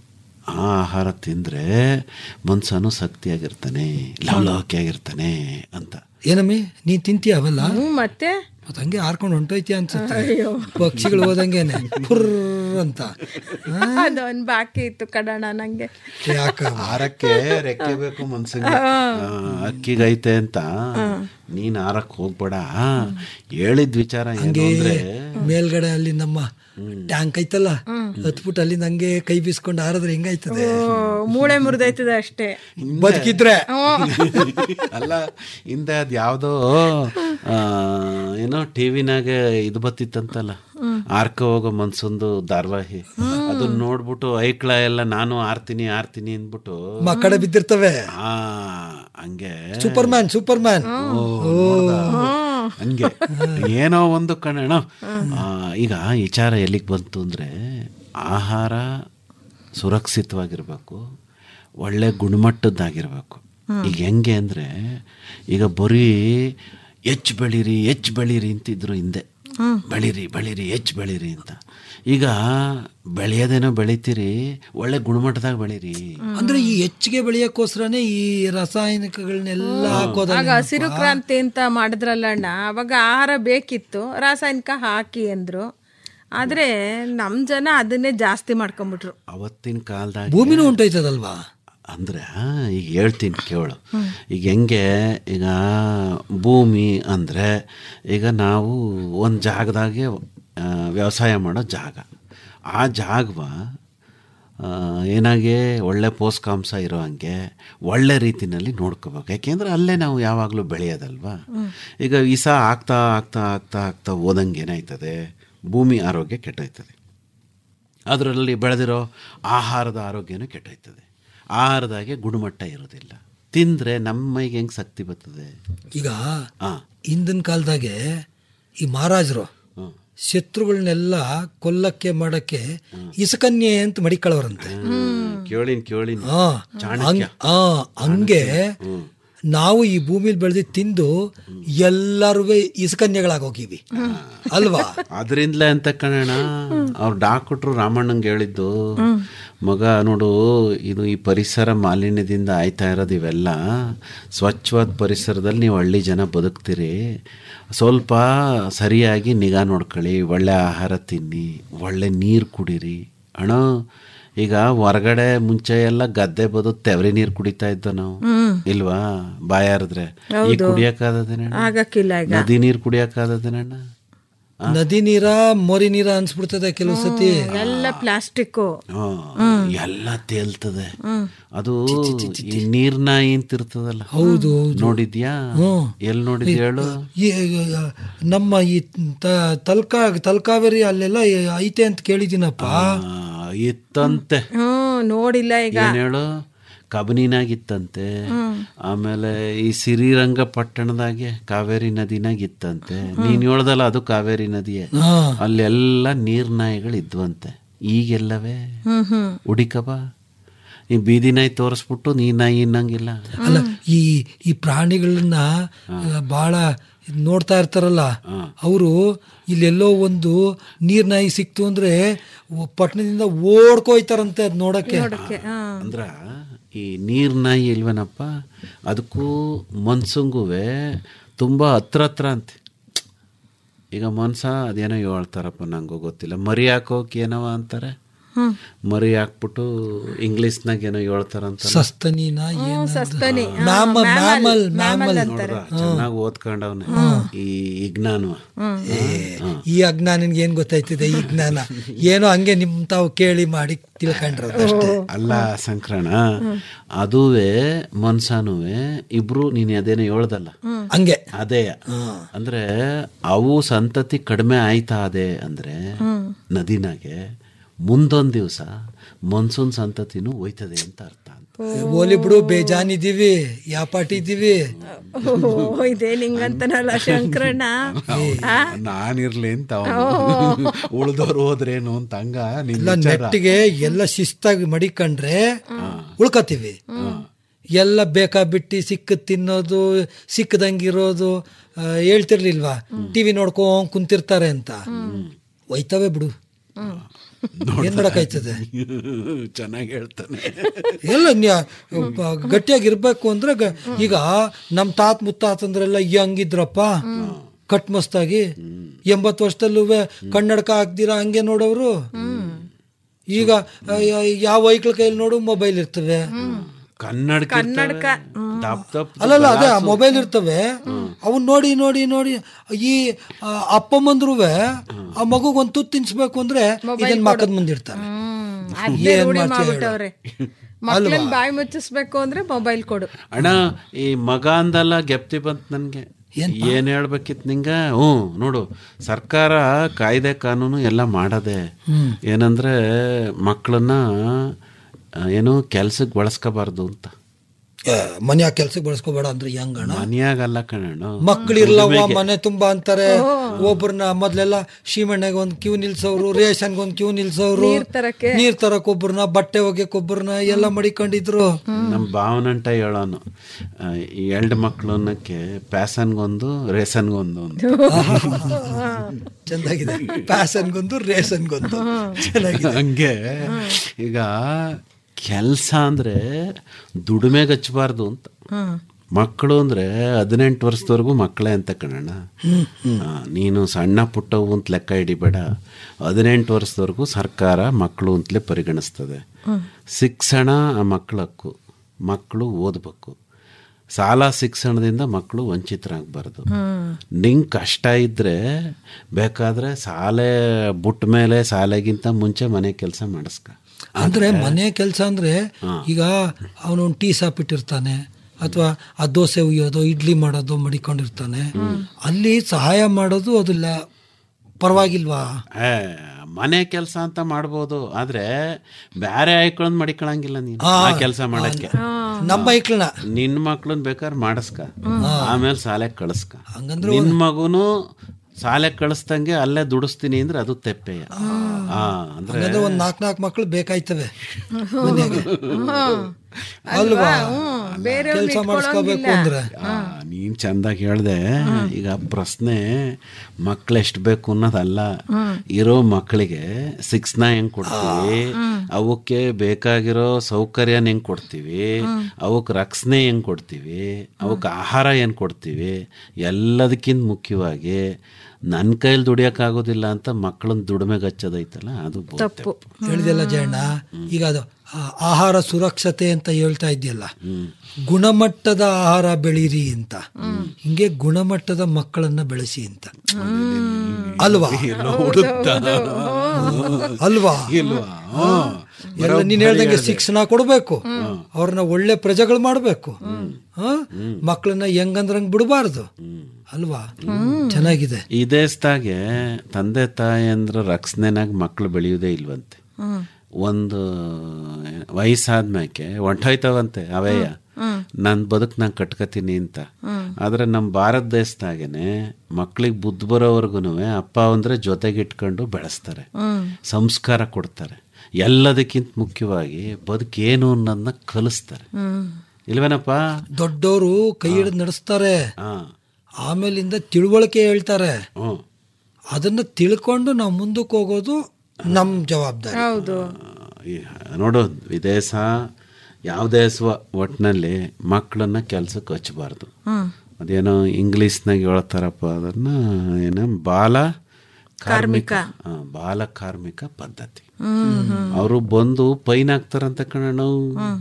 ಆ ಆಹಾರ ತಿಂದ್ರೆ ಮನ್ಸನು ಶಕ್ತಿಯಾಗಿರ್ತಾನೆ ಲವಲವಿಕೆಯಾಗಿರ್ತಾನೆ ಅಂತ ಏನಮ್ಮಿ ನೀ ತಿಂತೀಯ ಅವೆಲ್ಲ ಹ್ಞೂ ಮತ್ತೆ ಮತ್ತ್ ಹಂಗೆ ಹಾರ್ಕೊಂಡು ಹೊಂಟೋಯ್ತೀಯ ಅನ್ಸುತ್ತೆ ಪಕ್ಷಿಗಳು ಹೋದಂಗೆನೆ ಫುರ್ ಅಂತ ಅದೊಂದ್ ಬಾಕಿ ಇತ್ತು ಕಡಣ ನಂಗೆ ಯಾಕ ಆರಕ್ಕೆ ರೆಕ್ಕೆ ಬೇಕು ಮನ್ಸಿಗೆ ಆ, ಅಕ್ಕಿಗೈತೆ ಅಂತ ನೀನ್ ಆರಕ್ ಹೋಗ್ಬೇಡ ಹೇಳಿದ ವಿಚಾರ ಏನು ಅಂದ್ರೆ ಮೇಲ್ಗಡೆ ಅಲ್ಲಿ ನಮ್ಮ ಟ್ಯಾಂಕ್ ಐತಲ್ಲ ಹತ್ಬಿಟ್ಟು ಅಲ್ಲಿಂದ ಹಂಗೆ ಕೈ ಬೀಸ್ಕೊಂಡು ಹಾರಿದ್ರೆ ಹೆಂಗಾಯ್ತದೆ ಓ, ಮೂಳೆ ಮುರಿದೈತದ ಅಷ್ಟೇ ಬದುಕಿದ್ರೆ ಅಲ್ಲ ಹಿಂದೆ ಅದ್ ಯಾವ್ದೋ ಆ, ಏನೋ ಟಿವಿನಾಗ ಇದು ಬತ್ತಿತ್ತಂತಲ್ಲ ಆರ್ಕ ಹೋಗೋ ಮನ್ಸೊಂದು ಧಾರಾವಾಹಿ ಅದನ್ನ ನೋಡ್ಬಿಟ್ಟು ಐಕ್ಳ ಎಲ್ಲ ನಾನು ಆರ್ತೀನಿ ಆರ್ತೀನಿ ಅಂದ್ಬಿಟ್ಟು ಮಕ್ಕಳ ಬಿದ್ದಿರ್ತವೆ ಆ ಹಂಗೆ ಸೂಪರ್ ಮ್ಯಾನ್ ಸೂಪರ್ ಮ್ಯಾನ್ ಓ, ನೋಡ್ದ? ಹಂಗೆ ಏನೋ ಒಂದು ಕಣಣ ಈಗ ವಿಚಾರ ಎಲ್ಲಿಗೆ ಬಂತು ಅಂದ್ರೆ ಆಹಾರ ಸುರಕ್ಷಿತವಾಗಿರ್ಬೇಕು ಒಳ್ಳೆ ಗುಣಮಟ್ಟದ್ದಾಗಿರ್ಬೇಕು ಈಗ ಹೆಂಗೆ ಅಂದ್ರೆ ಈಗ ಬರೀ ಹೆಚ್ಚು ಬೆಳೀರಿ ಹೆಚ್ಚು ಬೆಳೀರಿ ಅಂತಿದ್ರು ಹಿಂದೆ ಬೆಳೀರಿ ಬೆಳೀರಿ ಹೆಚ್ಚು ಬೆಳೀರಿ ಅಂತ ಈಗ ಬೆಳೆಯೋದೇನೋ ಬೆಳಿತೀರಿ ಒಳ್ಳೆ ಗುಣಮಟ್ಟದಾಗ ಬೆಳೀರಿ ಅಂದ್ರೆ ಈ ಹೆಚ್ಚಿಗೆ ಬೆಳೆಯಕ್ಕೋಸ್ಕರನೇ ಈ ರಾಸಾಯನಿಕಗಳನ್ನೆಲ್ಲ ಹಾಕೋದ ಆಗ ಹಸಿರು ಕ್ರಾಂತಿ ಅಂತ ಮಾಡಿದ್ರಲ್ಲ ಅಣ್ಣ ಅವಾಗ ಆಹಾರ ಬೇಕಿತ್ತು ರಾಸಾಯನಿಕ ಹಾಕಿ ಅಂದ್ರು ಆದ್ರೆ ನಮ್ ಜನ ಅದನ್ನೇ ಜಾಸ್ತಿ ಮಾಡ್ಕೊಂಡ್ಬಿಟ್ರು ಅವತ್ತಿನ ಕಾಲದಾಗ ಭೂಮಿನೂ ಉಂಟೋಯ್ತದಲ್ವಾ ಅಂದ್ರೆ ಈಗ ಹೇಳ್ತೀನಿ ಕೇಳು ಈಗ ಹೆಂಗೆ ಈಗ ಭೂಮಿ ಅಂದರೆ ಈಗ ನಾವು ಒಂದು ಜಾಗದಾಗೆ ಆ, ವ್ಯವಸಾಯ ಮಾಡೋ ಜಾಗ ಆ ಜಾಗವ ಆ, ಏನಾಗೆ ಒಳ್ಳೆ ಪೋಷಕಾಂಶ ಇರೋ ಹಂಗೆ ಒಳ್ಳೆ ರೀತಿನಲ್ಲಿ ನೋಡ್ಕೋಬೇಕು ಯಾಕೆಂದ್ರೆ ಅಲ್ಲೇ ನಾವು ಯಾವಾಗಲೂ ಬೆಳೆಯೋದಲ್ವಾ ಈಗ ವಿಷ ಆಗ್ತಾ ಆಗ್ತಾ ಆಗ್ತಾ ಆಗ್ತಾ ಹೋದಂಗೆ ಏನಾಯ್ತದೆ ಭೂಮಿ ಆರೋಗ್ಯ ಕೆಟ್ಟೋಯ್ತದೆ ಅದರಲ್ಲಿ ಬೆಳೆದಿರೋ ಆಹಾರದ ಆರೋಗ್ಯನೂ ಕೆಟ್ಟೋಯ್ತದೆ ಆಹಾರದಾಗೆ ಗುಣಮಟ್ಟ ಇರೋದಿಲ್ಲ ತಿಂದರೆ ನಮ್ಮ ಮೈಗೆ ಹೆಂಗೆ ಶಕ್ತಿ ಬರ್ತದೆ ಈಗ ಹಾಂ ಹಿಂದಿನ ಕಾಲದಾಗೆ ಈ ಮಹಾರಾಜರು ಶತ್ರುಗಳನ್ನೆಲ್ಲ ಕೊಲ್ಲಕ್ಕೆ ಮಾಡಕ್ಕೆ ಇಸಕನ್ಯೆ ಅಂತ ಮಡಿಕೊಳ್ಳೋರಂತೆ ಕೇಳಿನ್ ಕೇಳಿನ್ ಆ, ಹಂಗ್- ಆ, ಹಂಗೆ ನಾವು ಈ ಭೂಮಿಲಿ ಬೆಳೆದು ತಿಂದು ಎಲ್ಲರೂ ಇಸಕನ್ಯಗಳಾಗೋಗಿವಿ ಅಲ್ವಾ ಅದರಿಂದಲೇ ಅಂತ ಕಣಣ ಅವ್ರು ಡಾಕ್ಟ್ರು ರಾಮಣ್ಣಂಗೆ ಹೇಳಿದ್ದು ಮಗ ನೋಡು ಇದು ಈ ಪರಿಸರ ಮಾಲಿನ್ಯದಿಂದ ಆಯ್ತಾ ಇರೋದು ಇವೆಲ್ಲ ಸ್ವಚ್ಛವಾದ ಪರಿಸರದಲ್ಲಿ ನೀವು ಹಳ್ಳಿ ಜನ ಬದುಕ್ತೀರಿ ಸ್ವಲ್ಪ ಸರಿಯಾಗಿ ನಿಗಾ ನೋಡ್ಕೊಳ್ಳಿ ಒಳ್ಳೆ ಆಹಾರ ತಿನ್ನಿ ಒಳ್ಳೆ ನೀರು ಕುಡೀರಿ ಅಣ್ಣ ಈಗ ಹೊರಗಡೆ ಮುಂಚೆ ಎಲ್ಲ ಗದ್ದೆ ಬದು ತೆವರಿ ನೀರು ಕುಡಿತಾ ಇದ್ದೋ ನಾವು ಇಲ್ವಾ ಬಾಯಾರಿದ್ರೆ ಈಗ ಕುಡಿಯಕ್ಕಾದದೇನಣ್ಣ ಆಗಕ್ಕಿಲ್ಲ ಈಗ ನದಿ ನೀರು ಕುಡಿಯಕ್ಕಾದದೇನಣ್ಣ ನದಿ ನೀರ ಮೋರಿ ನೀರ ಅನ್ಸ್ಬಿಡ್ತದೆ ಕೆಲವು ಸತಿ ಎಲ್ಲ ಪ್ಲಾಸ್ಟಿಕ್ಕು ಹ್ಮ್. ಎಲ್ಲ ತೇಲ್ತದೆ ಅದು ಈ ನೀರ್ನಾಯಿ ಅಂತ ಇರ್ತದಲ್ಲ ಹೌದು ನೋಡಿದ್ಯಾ ಎಲ್ಲಿ ನೋಡಿದ್ಯ ಹೇಳು ಈ ಆ, ನಮ್ಮ ಈ ತ- ತಲ್ಕಾ ತಲ್ಕಾವೇರಿ ಅಲ್ಲೆಲ್ಲ ಐತೆ ಅಂತ ಕೇಳಿದ್ದೀನಪ್ಪ ಆ, ಇತ್ತಂತೆ ಹ್ಮ್ ನೋಡಿಲ್ಲ ಈಗ ಏನ್ ಹೇಳು ಕಬನಿನಾಗಿತ್ತಂತೆ ಆಮೇಲೆ ಈ ಸಿರಿರಂಗ ಪಟ್ಟಣದಾಗೆ ಕಾವೇರಿ ನದಿನಾಗ ಇತ್ತಂತೆ ನೀನ್ ಹೇಳ್ದಲ್ಲ ಅದು ಕಾವೇರಿ ನದಿಯೇ ಹಾ ಅಲ್ಲೆಲ್ಲ ನೀರ್ನಾಯಿಗಳು ಇದ್ವಂತೆ ಈಗೆಲ್ಲವೇ ಹ್ಮ್ ಹ್ಮ್ ಹುಡಿಕಬ ಈ ಬೀದಿ ನಾಯಿ ತೋರಿಸ್ಬಿಟ್ಟು ನೀ ನಾಯಿ ಇನ್ನಂಗಿಲ್ಲ ಅಲ್ಲ ಈ ಈ ಪ್ರಾಣಿಗಳನ್ನ ಆ, ಬಹಳ ಇದ್ ನೋಡ್ತಾ ಇರ್ತಾರಲ್ಲ ಅವರು ಇಲ್ಲೆಲ್ಲೋ ಒಂದು ನೀರ್ ನಾಯಿ ಸಿಕ್ತು ಅಂದ್ರೆ ಒ- ಪಟ್ಟಣದಿಂದ ಓಡ್ಕೋಯ್ತಾರಂತೆ ಅದ್ ನೋಡಕ್ಕೆ ಅಂದ್ರ ಈ ನೀರ್ ನಾಯಿ ಇಲ್ವೇನಪ್ಪ ಅದಕ್ಕೂ ಮನ್ಸಂಗುವೆ ತುಂಬಾ ಹತ್ರ ಹತ್ರ ಅಂತೆ ಈಗ ಮನ್ಸ ಅದೇನೋ ಹೇಳ್ತಾರಪ್ಪ ನಂಗೂ ಗೊತ್ತಿಲ್ಲ ಮರಿ ಹಾಕೋಕ್ ಏನವ ಅಂತಾರೆ ಮರಿ ಹಾಕ್ಬಿಟ್ಟು ಇಂಗ್ಲಿಷ್ನಾಗ ಏನೋ ಹೇಳ್ತಾರಂತ ಸಸ್ತನಿನ ಏನ್ ಸಸ್ತನಿ ಮ್ಯಾಮಲ್ ಮ್ಯಾಮಲ್ ಮ್ಯಾಮಲ್ ಚೆನ್ನಾಗಿ ಓದ್ಕೊಂಡವ್ನೆ ಈ ವಿಜ್ಞಾನ ಈ ಅಜ್ಞಾನಿನ್ಗೆ ಏನ್ ಗೊತ್ತಾಯ್ತಿದೆ ಈ ಜ್ಞಾನ ಏನೋ ಹಂಗೆ ನಿಮ್ ತಾವು ಕೇಳಿ ಮಾಡಿ ತಿಳ್ಕೊಂಡ್ರದು ಅಷ್ಟೇ ಅಲ್ಲ ಸಂಕ್ರಣ ಅದುವೇ ಮನ್ಸನುವೆ ಇಬ್ರು ನೀನ್ ಅದೇನೋ ಹೇಳ್ದಲ್ಲ ಹಂಗೆ ಅದೇ ಅಂದ್ರೆ ಅವು ಸಂತತಿ ಕಡಿಮೆ ಆಯ್ತಾ ಅದೇ ಅಂದ್ರೆ ನದಿನಾಗೆ ಮುಂದೊಂದ್ ದಿವಸ ಮನ್ಸೂನ್ ಸಂತತಿನೂ ಹೋಯ್ತದೆ ಅಂತ ಅರ್ಥ ಅಂತ ಓಲಿ ಬಿಡು ಬೇಜಾನಿದೀವಿ ಯಾಪಾಟಿ ಇದೀವಿ ಓ ಇದೇ ನಿಂಗಂತನಲ್ಲ ಶಂಕರಣ್ಣ ನಾನಿರ್ಲಿ ಅಂತ ಉಳ್ದವ್ರು ಹೋದ್ರೇನು ಅಂತ ಹಂಗ ನಿನ್ ಎಲ್ಲ ವಿಚಾರ. ನೆಟ್ಟಿಗೆ ಎಲ್ಲ ಶಿಸ್ತಾಗಿ ಮಡಿಕೊಂಡ್ರೆ ಉಳ್ಕತೀವಿ ಎಲ್ಲ ಬೇಕಾ ಬಿಟ್ಟು ಸಿಕ್ಕ ತಿನ್ನೋದು ಸಿಕ್ಕದಂಗಿರೋದು ಆ, ಹೇಳ್ತಿರ್ಲಿಲ್ವಾ ಟಿವಿ ನೋಡ್ಕೊಂಡ್ ಕುಂತಿರ್ತಾರೆ ಅಂತ ಒಯ್ತವೆ ಬಿಡು ಏನ್ ಮಾಡಕ್ಕಾಯ್ತದೆ ಚೆನ್ನಾಗಿ ಹೇಳ್ತಾನೆ ಎಲ್ಲ ನ್ಯಾ- ಬ- ಗಟ್ಟಿಯಾಗಿರ್ಬೇಕು ಅಂದ್ರೆ ಗ- ಈಗ ನಮ್ ತಾತ್ ಮುತ್ತಾತಂದ್ರೆಲ್ಲ ಹಂಗಿದ್ರಪ್ಪ ಕಟ್ ಮಸ್ತಾಗಿ ಎಂಬತ್ತು ವರ್ಷದಲ್ಲೂ ಕನ್ನಡಕ ಹಾಕ್ದಿರ ಹಂಗೆ ನೋಡೋರು ಈಗ ಆ, ಯಾ- ಯಾವ ವೈಕ್ಳ ಕೈಯಲ್ಲಿ ನೋಡು ಮೊಬೈಲ್ ಇರ್ತವೆ ಕನ್ನಡ ಕನ್ನಡಕ ದಪ್ ದಪ್ ಅಲ್ಲಲ್ಲ ಅದೇ ಆ ಮೊಬೈಲ್ ಇರ್ತವೆ ಅವನ್ ನೋಡಿ ನೋಡಿ ನೋಡಿ ಈ ಆ, ಅಪ್ಪಮ್ಮಂದ್ರುವೆ ಆ ಮಗುಗ್ ಒಂದ್ ತುತ್ತು ತಿನ್ಸ್ಬೇಕು ಅಂದ್ರೆ ಇದನ್ ಮಕ್ಕದ ಮುಂದಿರ್ತಾರೆ ಅದ್ನೇ ಏನ್ ರೂಢಿ ಮಾಡ್ತೀಯ ಹೇಳು? ಮಾಡ್ಬಿಟ್ಟವ್ರೆ ಮಕ್ಳನ್ ಬಾಯಿ ಮುಚ್ಚಿಸ್ಬೇಕು ಅಂದ್ರೆ ಮೊಬೈಲ್ ಕೊಡು ಅಣ್ಣ ಈ ಮಗ ಅಂದಲ್ಲ ಗೆಪ್ತಿ ಬಂತ್ ನನ್ಗೆ ಏನ್ ಹೇಳ್ಬೇಕಿತ್ ನಿಂಗ ಹ್ಞೂ ನೋಡು ಸರ್ಕಾರ ಕಾಯ್ದೆ ಕಾನೂನು ಎಲ್ಲ ಮಾಡದೆ ಏನಂದ್ರೆ ಮಕ್ಕಳನ್ನ ಆ, ಏನು ಕೆಲ್ಸಕ್ಕೆ ಬಳಸ್ಕೋಬಾರ್ದು ಅಂತ ಮನ್ಯಾಗ ಕೆಲ್ಸಕ್ಕೆ ಬಳಸ್ಕೋಬೇಡ ಅಂದ್ರೆ ಹೆಂಗಣ ಮನ್ಯಾಗಲ್ಲ ಕಣಣ್ಣ ಮಕ್ಕಳಿರ್ಲವ ಮನೆ ತುಂಬಾ ಅಂತಾರೆ ಒಬ್ರನ್ನ ಮೊದ್ಲೆಲ್ಲ ಸೀಮೆಣ್ಣೆಗೆ ಒಂದ್ ಕ್ಯೂ ನಿಲ್ಸೋರು ರೇಷನ್ಗೆ ಒಂದ್ ಕ್ಯೂ ನಿಲ್ಸೋರು ನೀರ್ ತರಕ್ಕೆ. ನೀರ್ ತರಕ್ ಒಬ್ರನ್ನ ಬಟ್ಟೆ ಒಗ್ಯಕ್ ಒಬ್ರನ್ನ ಎಲ್ಲ ಮಡಿಕೊಂಡಿದ್ರು ನಮ್ಮ ಭಾವನಂಟ ಹೇಳೋನು ಆ, ಈ ಎರಡು ಮಕ್ಳು ಅನ್ನಕ್ಕೆ ಪ್ಯಾಸನ್ಗೊಂದು ರೇಸನ್ಗೊಂದು ಅಂತ ಚಂದಾಗಿದೆ ಪ್ಯಾಸನ್ಗೊಂದು ರೇಷನ್ಗೊಂದು ಚೆನ್ನಾಗಿದೆ ಹಂಗೆ ಈಗ ಕೆಲಸ ಅಂದ್ರೆ ದುಡಿಮೆಗೆ ಹಚ್ಚಬಾರ್ದು ಅಂತ ಮಕ್ಕಳು ಅಂದ್ರೆ ಹದಿನೆಂಟು ವರ್ಷದವರೆಗೂ ಮಕ್ಕಳೇ ಅಂತ ಕಣಣ್ಣ ಆ, ನೀನು ಸಣ್ಣ ಪುಟ್ಟವು ಅಂತ ಲೆಕ್ಕ ಹಿಡಿಬೇಡ ಹದಿನೆಂಟು ವರ್ಷದವರೆಗೂ ಸರ್ಕಾರ ಮಕ್ಕಳು ಅಂತಲೇ ಪರಿಗಣಿಸ್ತದೆ ಶಿಕ್ಷಣ ಆ ಮಕ್ಕಳ ಹಕ್ಕು ಮಕ್ಕಳು ಓದಬೇಕು ಸಾಲ ಶಿಕ್ಷಣದಿಂದ ಮಕ್ಕಳು ವಂಚಿತರಾಗಬಾರ್ದು ನಿಂಗೆ ಕಷ್ಟ ಇದ್ರೆ ಬೇಕಾದ್ರೆ ಸಾಲೆ ಬುಟ್ಟ ಮೇಲೆ ಸಾಲೆಗಿಂತ ಮುಂಚೆ ಮನೆ ಕೆಲಸ ಮಾಡಿಸ್ಕ ಅಂದ್ರೆ ಮನೆ ಕೆಲಸ ಅಂದ್ರೆ ಈಗ ಅವನು ಟೀ ಸಾಪ್ ಇಟ್ಟಿರ್ತಾನೆ ಅಥವಾ ಆ ದೋಸೆ ಉಯ್ಯೋದು ಇಡ್ಲಿ ಮಾಡೋದು ಮಡಿಕೊಂಡಿರ್ತಾನೆ ಅಲ್ಲಿ ಸಹಾಯ ಮಾಡೋದು ಅದಿಲ್ಲ ಪರವಾಗಿಲ್ವಾ ಏ, ಮನೆ ಕೆಲಸ ಅಂತ ಮಾಡ್ಬೋದು ಆದ್ರೆ ಬೇರೆ ಆಯ್ಕೊಳ್ಳೋದ್ ಮಡಿಕೊಳಂಗಿಲ್ಲ ನೀನು ಆ ಕೆಲಸ ಮಾಡಕ್ಕೆ ನಮ್ಮ ಐಕ್ಳನ ನಿನ್ ಮಕ್ಳನ್ ಬೇಕಾದ್ರೆ ಮಾಡಿಸ್ಕ ಆಮೇಲೆ ಶಾಲೆಗೆ ಕಳಿಸ್ಕ ಹಂಗಂದ್ರೆ ನಿನ್ ಮಗುನು ಶಾಲೆಗೆ ಕಳಿಸ್ದಂಗೆ ಅಲ್ಲೇ ದುಡಿಸ್ತೀನಿ ಅಂದ್ರೆ ಅದು ತೆಪ್ಪೆಯ ಆ ಅಂದ್ರೆ ಹಂಗಂದ್ರೆ ಒಂದ್ ನಾಲ್ಕು ನಾಲ್ಕು ಮಕ್ಳು ಬೇಕಾಯ್ತವೆ ಮನೆಗೆ ಅಲ್ವಾ ಕೆಲಸ ಮಾಡಿಸ್ಕೋಬೇಕು ಅಂದ್ರೆ ಆ, ನೀನ್ ಚಂದಾಗಿ ಹೇಳ್ದೆ ಈಗ ಪ್ರಶ್ನೆ ಮಕ್ಳು ಎಷ್ಟು ಬೇಕು ಅನ್ನೋದಲ್ಲ ಇರೋ ಮಕ್ಕಳಿಗೆ ಶಿಕ್ಷಣ ಹೆಂಗ್ ಕೊಡ್ತೀವಿ ಅವಕ್ಕೆ ಬೇಕಾಗಿರೋ ಸೌಕರ್ಯನ ಹೆಂಗ್ ಕೊಡ್ತೀವಿ ಅವಕ್ಕೆ ರಕ್ಷಣೆ ಹೆಂಗ್ ಕೊಡ್ತೀವಿ ಅವಕ್ಕೆ ಆಹಾರ ಏನ್ ಕೊಡ್ತೀವಿ ಎಲ್ಲದಕ್ಕಿಂತ ಮುಖ್ಯವಾಗಿ ನನ್ನ ಕೈಯಲ್ಲಿ ದುಡಿಯೋಕ್ಕಾಗೋದಿಲ್ಲ ಅಂತ ಮಕ್ಕಳನ್ನ ದುಡಿಮೆಗೆ ಹಚ್ಚೋದೈತಲ್ಲ ಅದು ಬಹು ತಪ್ಪು ಹೇಳಿದೆಲ್ಲ ಜಯಣ್ಣ ಈಗ ಅದು ಆ, ಆಹಾರ ಸುರಕ್ಷತೆ ಅಂತ ಹೇಳ್ತಾ ಇದೆಯಲ್ಲ ಗುಣಮಟ್ಟದ ಆಹಾರ ಬೆಳೀರಿ ಅಂತ ಹಿಂಗೆ ಗುಣಮಟ್ಟದ ಮಕ್ಕಳನ್ನ ಬೆಳೆಸಿ ಅಂತ ಅಲ್ವಾ ಅಲ್ವಾ ಎಲ್ಲ ನೀನ್ ಹೇಳ್ದಂಗೆ ಶಿಕ್ಷಣ ಕೊಡ್ಬೇಕು ಅವ್ರನ್ನ ಒಳ್ಳೆ ಪ್ರಜೆಗಳು ಮಾಡ್ಬೇಕು ಹ? ಮಕ್ಕಳನ್ನ ಹೆಂಗಂದ್ರಂಗ್ ಬಿಡಬಾರ್ದು ಅಲ್ವಾ ಚೆನ್ನಾಗಿದೆ ಈ ದೇಶದಾಗೆ ತಂದೆ ತಾಯಿ ಅಂದ್ರೆ ರಕ್ಷಣೆನಾಗ ಮಕ್ಕಳು ಬೆಳೆಯುವುದೇ ಇಲ್ವಂತೆ ಒಂದು ವಯಸ್ಸಾದ್ಮ್ಯಾಕೆ ಹೊಂಟೋಯ್ತವಂತೆ ಅವೇಯ ನನ್ನ ಬದುಕು ನಾನು ಕಟ್ಕೋತೀನಿ ಅಂತ ಆದ್ರೆ ನಮ್ಮ ಭಾರತ ದೇಶದಾಗೇನೆ ಮಕ್ಳಿಗೆ ಬುದ್ಧಿ ಬರೋವರೆಗೂ ಅಪ್ಪ ಅಂದ್ರೆ ಜೊತೆಗೆ ಇಟ್ಕೊಂಡು ಬೆಳೆಸ್ತಾರೆ ಸಂಸ್ಕಾರ ಕೊಡ್ತಾರೆ ಎಲ್ಲದಕ್ಕಿಂತ ಮುಖ್ಯವಾಗಿ ಬದುಕೇನು ಅನ್ನೋದನ್ನ ಕಲಿಸ್ತಾರೆ ಇಲ್ವೇನಪ್ಪ ದೊಡ್ಡವರು ಕೈ ಹಿಡಿದು ನಡೆಸ್ತಾರೆ ಹಾ ಆಮೇಲಿಂದ ತಿಳುವಳಿಕೆ ಹೇಳ್ತಾರೆ ಹ್ಮ್ ಅದನ್ನ ತಿಳ್ಕೊಂಡು ನಾವು ಮುಂದಕ್ಕೆ ಹೋಗೋದು ನಮ್ ಜವಾಬ್ದಾರಿ ಹೌದು ಈ ನೋಡು ವಿದೇಶ ಯಾವುದೇ ಸ್ವ ಒಟ್ಟಿನಲ್ಲಿ ಮಕ್ಕಳನ್ನ ಕೆಲ್ಸಕ್ಕೆ ಹಚ್ಚಬಾರ್ದು ಅದೇನೋ ಇಂಗ್ಲೀಷ್ನಾಗ ಹೇಳ್ತಾರಪ್ಪ ಅದನ್ನ ಏನ ಬಾಲ ಕಾರ್ಮಿಕ ಆ, ಬಾಲ ಕಾರ್ಮಿಕ ಪದ್ಧತಿ ಅವರು ಬಂದು ಫೈನ್ ಹಾಕ್ತಾರಂತ ಕಣ ನಾವು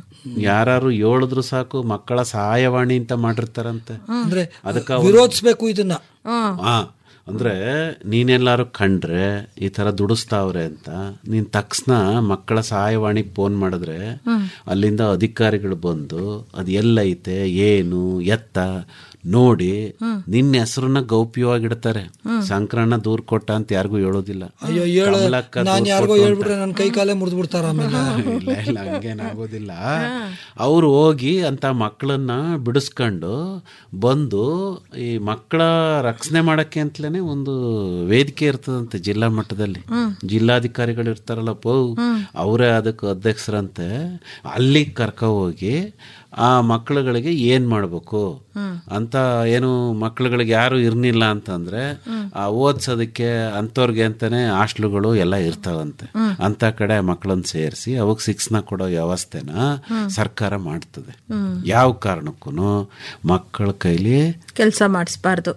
ಯಾರು ಹೇಳಿದ್ರು ಸಾಕು ಮಕ್ಕಳ ಸಹಾಯವಾಣಿ ಅಂತ ಮಾಡಿರ್ತಾರಂತೆ ಅಂದ್ರೆ ಅದಕ್ಕೆ ಅವ್ರು- ವಿರೋಧಿಸ್ಬೇಕು ಇದನ್ನ ಆ ಅಂದ್ರೆ ನೀನೆಲ್ಲಾರು ಕಂಡ್ರೆ ಈ ತರ ದುಡಿಸ್ತಾವ್ರೆ ಅಂತ ನೀನ್ ತಕ್ಷಣ ಮಕ್ಕಳ ಸಹಾಯವಾಣಿಗೆ ಫೋನ್ ಮಾಡಿದ್ರೆ ಅಲ್ಲಿಂದ ಅಧಿಕಾರಿಗಳು ಬಂದು ಅದು ಎಲ್ಲೈತೆ ಏನು ಎತ್ತ ನೋಡಿ ನಿನ್ನ ಹೆಸರನ್ನ ಗೌಪ್ಯವಾಗಿಡ್ತಾರೆ ಸಂಕ್ರಮಣ ದೂರ್ ಕೊಟ್ಟ ಅಂತ ಯಾರಿಗೂ ಹೇಳೋದಿಲ್ಲ ಅಯ್ಯೋ ಹೇಳ ಕಮಲಕ್ಕ ನಾನು ದೂರ್ ಯಾರಿಗೋ ಕೊಟ್ಟು ಅಂತ. ಹೇಳ್ಬಿಟ್ರೆ ನನ್ನ ಕೈ ಕಾಲೇ ಮುರಿದು ಬಿಡ್ತಾರ ಆಮೇಲೆ ಇಲ್ಲ ಇಲ್ಲ ಹಂಗೇನಾಗೋದಿಲ್ಲ ಅವ್ರು ಹೋಗಿ ಅಂತ ಮಕ್ಕಳನ್ನ ಬಿಡಿಸ್ಕೊಂಡು ಬಂದು ಈ ಮಕ್ಕಳ ರಕ್ಷಣೆ ಮಾಡಕ್ಕೆ ಅಂತಲೇ ಒಂದು ವೇದಿಕೆ ಇರ್ತದಂತೆ ಜಿಲ್ಲಾ ಮಟ್ಟದಲ್ಲಿ ಜಿಲ್ಲಾಧಿಕಾರಿಗಳು ಇರ್ತಾರಲ್ಲ ಪೋ ಅವರೇ ಅದಕ್ಕೆ ಅಧ್ಯಕ್ಷರಂತೆ ಅಲ್ಲಿ ಕರ್ಕ ಹೋಗಿ ಆ ಮಕ್ಕಳುಗಳಿಗೆ ಏನ್ ಮಾಡ್ಬೇಕು ಅಂತ ಏನು ಮಕ್ಕಳುಗಳಿಗೆ ಯಾರು ಇರ್ನಿಲ್ಲ ಅಂತಂದ್ರೆ ಆ ಓದ್ಸೋದಕ್ಕೆ ಅಂಥವ್ರಿಗೆ ಅಂತಾನೆ ಹಾಸ್ಟ್ಲುಗಳು ಎಲ್ಲ ಇರ್ತಾವಂತೆ ಅಂತ ಕಡೆ ಮಕ್ಕಳನ್ನ ಸೇರಿಸಿ ಅವಕ್ಕೆ ಶಿಕ್ಷಣ ಕೊಡೋ ವ್ಯವಸ್ಥೆನ ಸರ್ಕಾರ ಮಾಡ್ತದೆ ಯಾವ ಕಾರಣಕ್ಕೂ ಮಕ್ಕಳ ಕೈಲಿ ಕೆಲಸ ಮಾಡಿಸ್ಬಾರ್ದು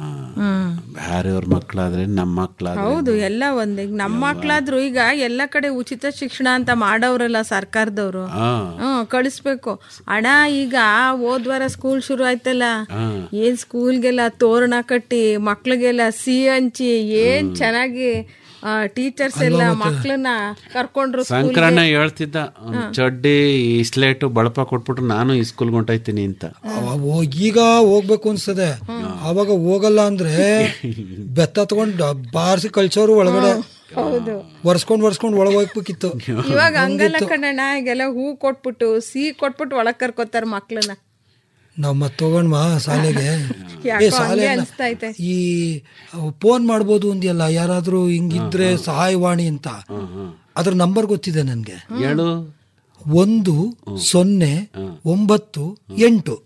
ಬೇರೆಯವ್ರ ಮಕ್ಕಳಾದ್ರೆ ನಮ್ಮ ಮಕ್ಕಳಾದ್ರೆ ಹೌದು ಎಲ್ಲ ಒಂದೇ ಈಗ ನಮ್ಮ ಮಕ್ಳಾದ್ರು ಈಗ ಎಲ್ಲ ಕಡೆ ಉಚಿತ ಶಿಕ್ಷಣ ಅಂತ ಮಾಡವ್ರಲ್ಲ ಸರ್ಕಾರದವರು ಹಾ ಹ್ಮ್ ಕಳಿಸ್ಬೇಕು ಅಣ್ಣ ಈಗ ಹೋದ್ವಾರ ಸ್ಕೂಲ್ ಶುರು ಆಯ್ತಲ್ಲ ಏನ್ ಸ್ಕೂಲ್ಗೆಲ್ಲ ತೋರಣ ಕಟ್ಟಿ ಮಕ್ಳಿಗೆಲ್ಲ ಸಿಹಿ ಹಂಚಿ ಏನ್ ಚೆನ್ನಾಗಿ ಟೀಚರ್ಸ್ ಎಲ್ಲ ಮಕ್ಳನ್ನ ಕರ್ಕೊಂಡ್ರು ಸಂಕ್ರಣ ಹೇಳ್ತಿದ್ದ ಅವ್ನ್ ಚಡ್ಡಿ ಈ ಸ್ಲೇಟು ಬಳಪ ಕೊಟ್ಬಿಟ್ರು ನಾನು ಈ ಸ್ಕೂಲ್ಗೆ ಹೊಂಟೈತೀನಿ ಅಂತ ಅವ- ಓ- ಈಗ ಹೋಗ್ಬೇಕು ಅನ್ಸ್ತದೆ ಅವಾಗ ಹೋಗಲ್ಲ ಅಂದ್ರೆ ಬೆತ್ತ ತಗೊಂಡ್ ಬಾರಿಸಿ ಕಳ್ಸೋರು ಒಳಗಡೆ ಒರ್ಸ್ಕೊಂಡ್ ಒರ್ಸ್ಕೊಂಡ್ ಒಳಗೆ ಹೋಗ್ಬೇಕಿತ್ತು ಇವಾಗ ಹಂಗಲ್ಲ ಕಣಣ್ಣ ಈಗೆಲ್ಲ ಹೂ ಕೊಟ್ಬಿಟ್ಟು ಸಿಹಿ ಕೊಟ್ಬಿಟ್ಟು ಒಳಗ್ ಕರ್ಕೋತಾರ ಮಕ್ಳನ್ನ ನಾವ್ ಮತ್ ತಗೊಂಡ್ಮಾ ಶಾಲೆಗೆ ಯಾಕೋ ಏ ಹಂಗೆ ಶಾಲೆ ಅನ್ಸ್ತೈತೆ. ಈ ಫೋನ್ ಮಾಡ್ಬೋದು ಅಂದ್ಯಲ್ಲ ಯಾರಾದ್ರೂ ಹಿಂಗಿದ್ರೆ ಸಹಾಯವಾಣಿ ಅಂತ ಅದ್ರ ನಂಬರ್ ಗೊತ್ತಿದೆ ನನ್ಗೆ ಹೇಳು ಒಂದು ಸೊನ್ನೆ ಒಂಬತ್ತು ಎಂಟು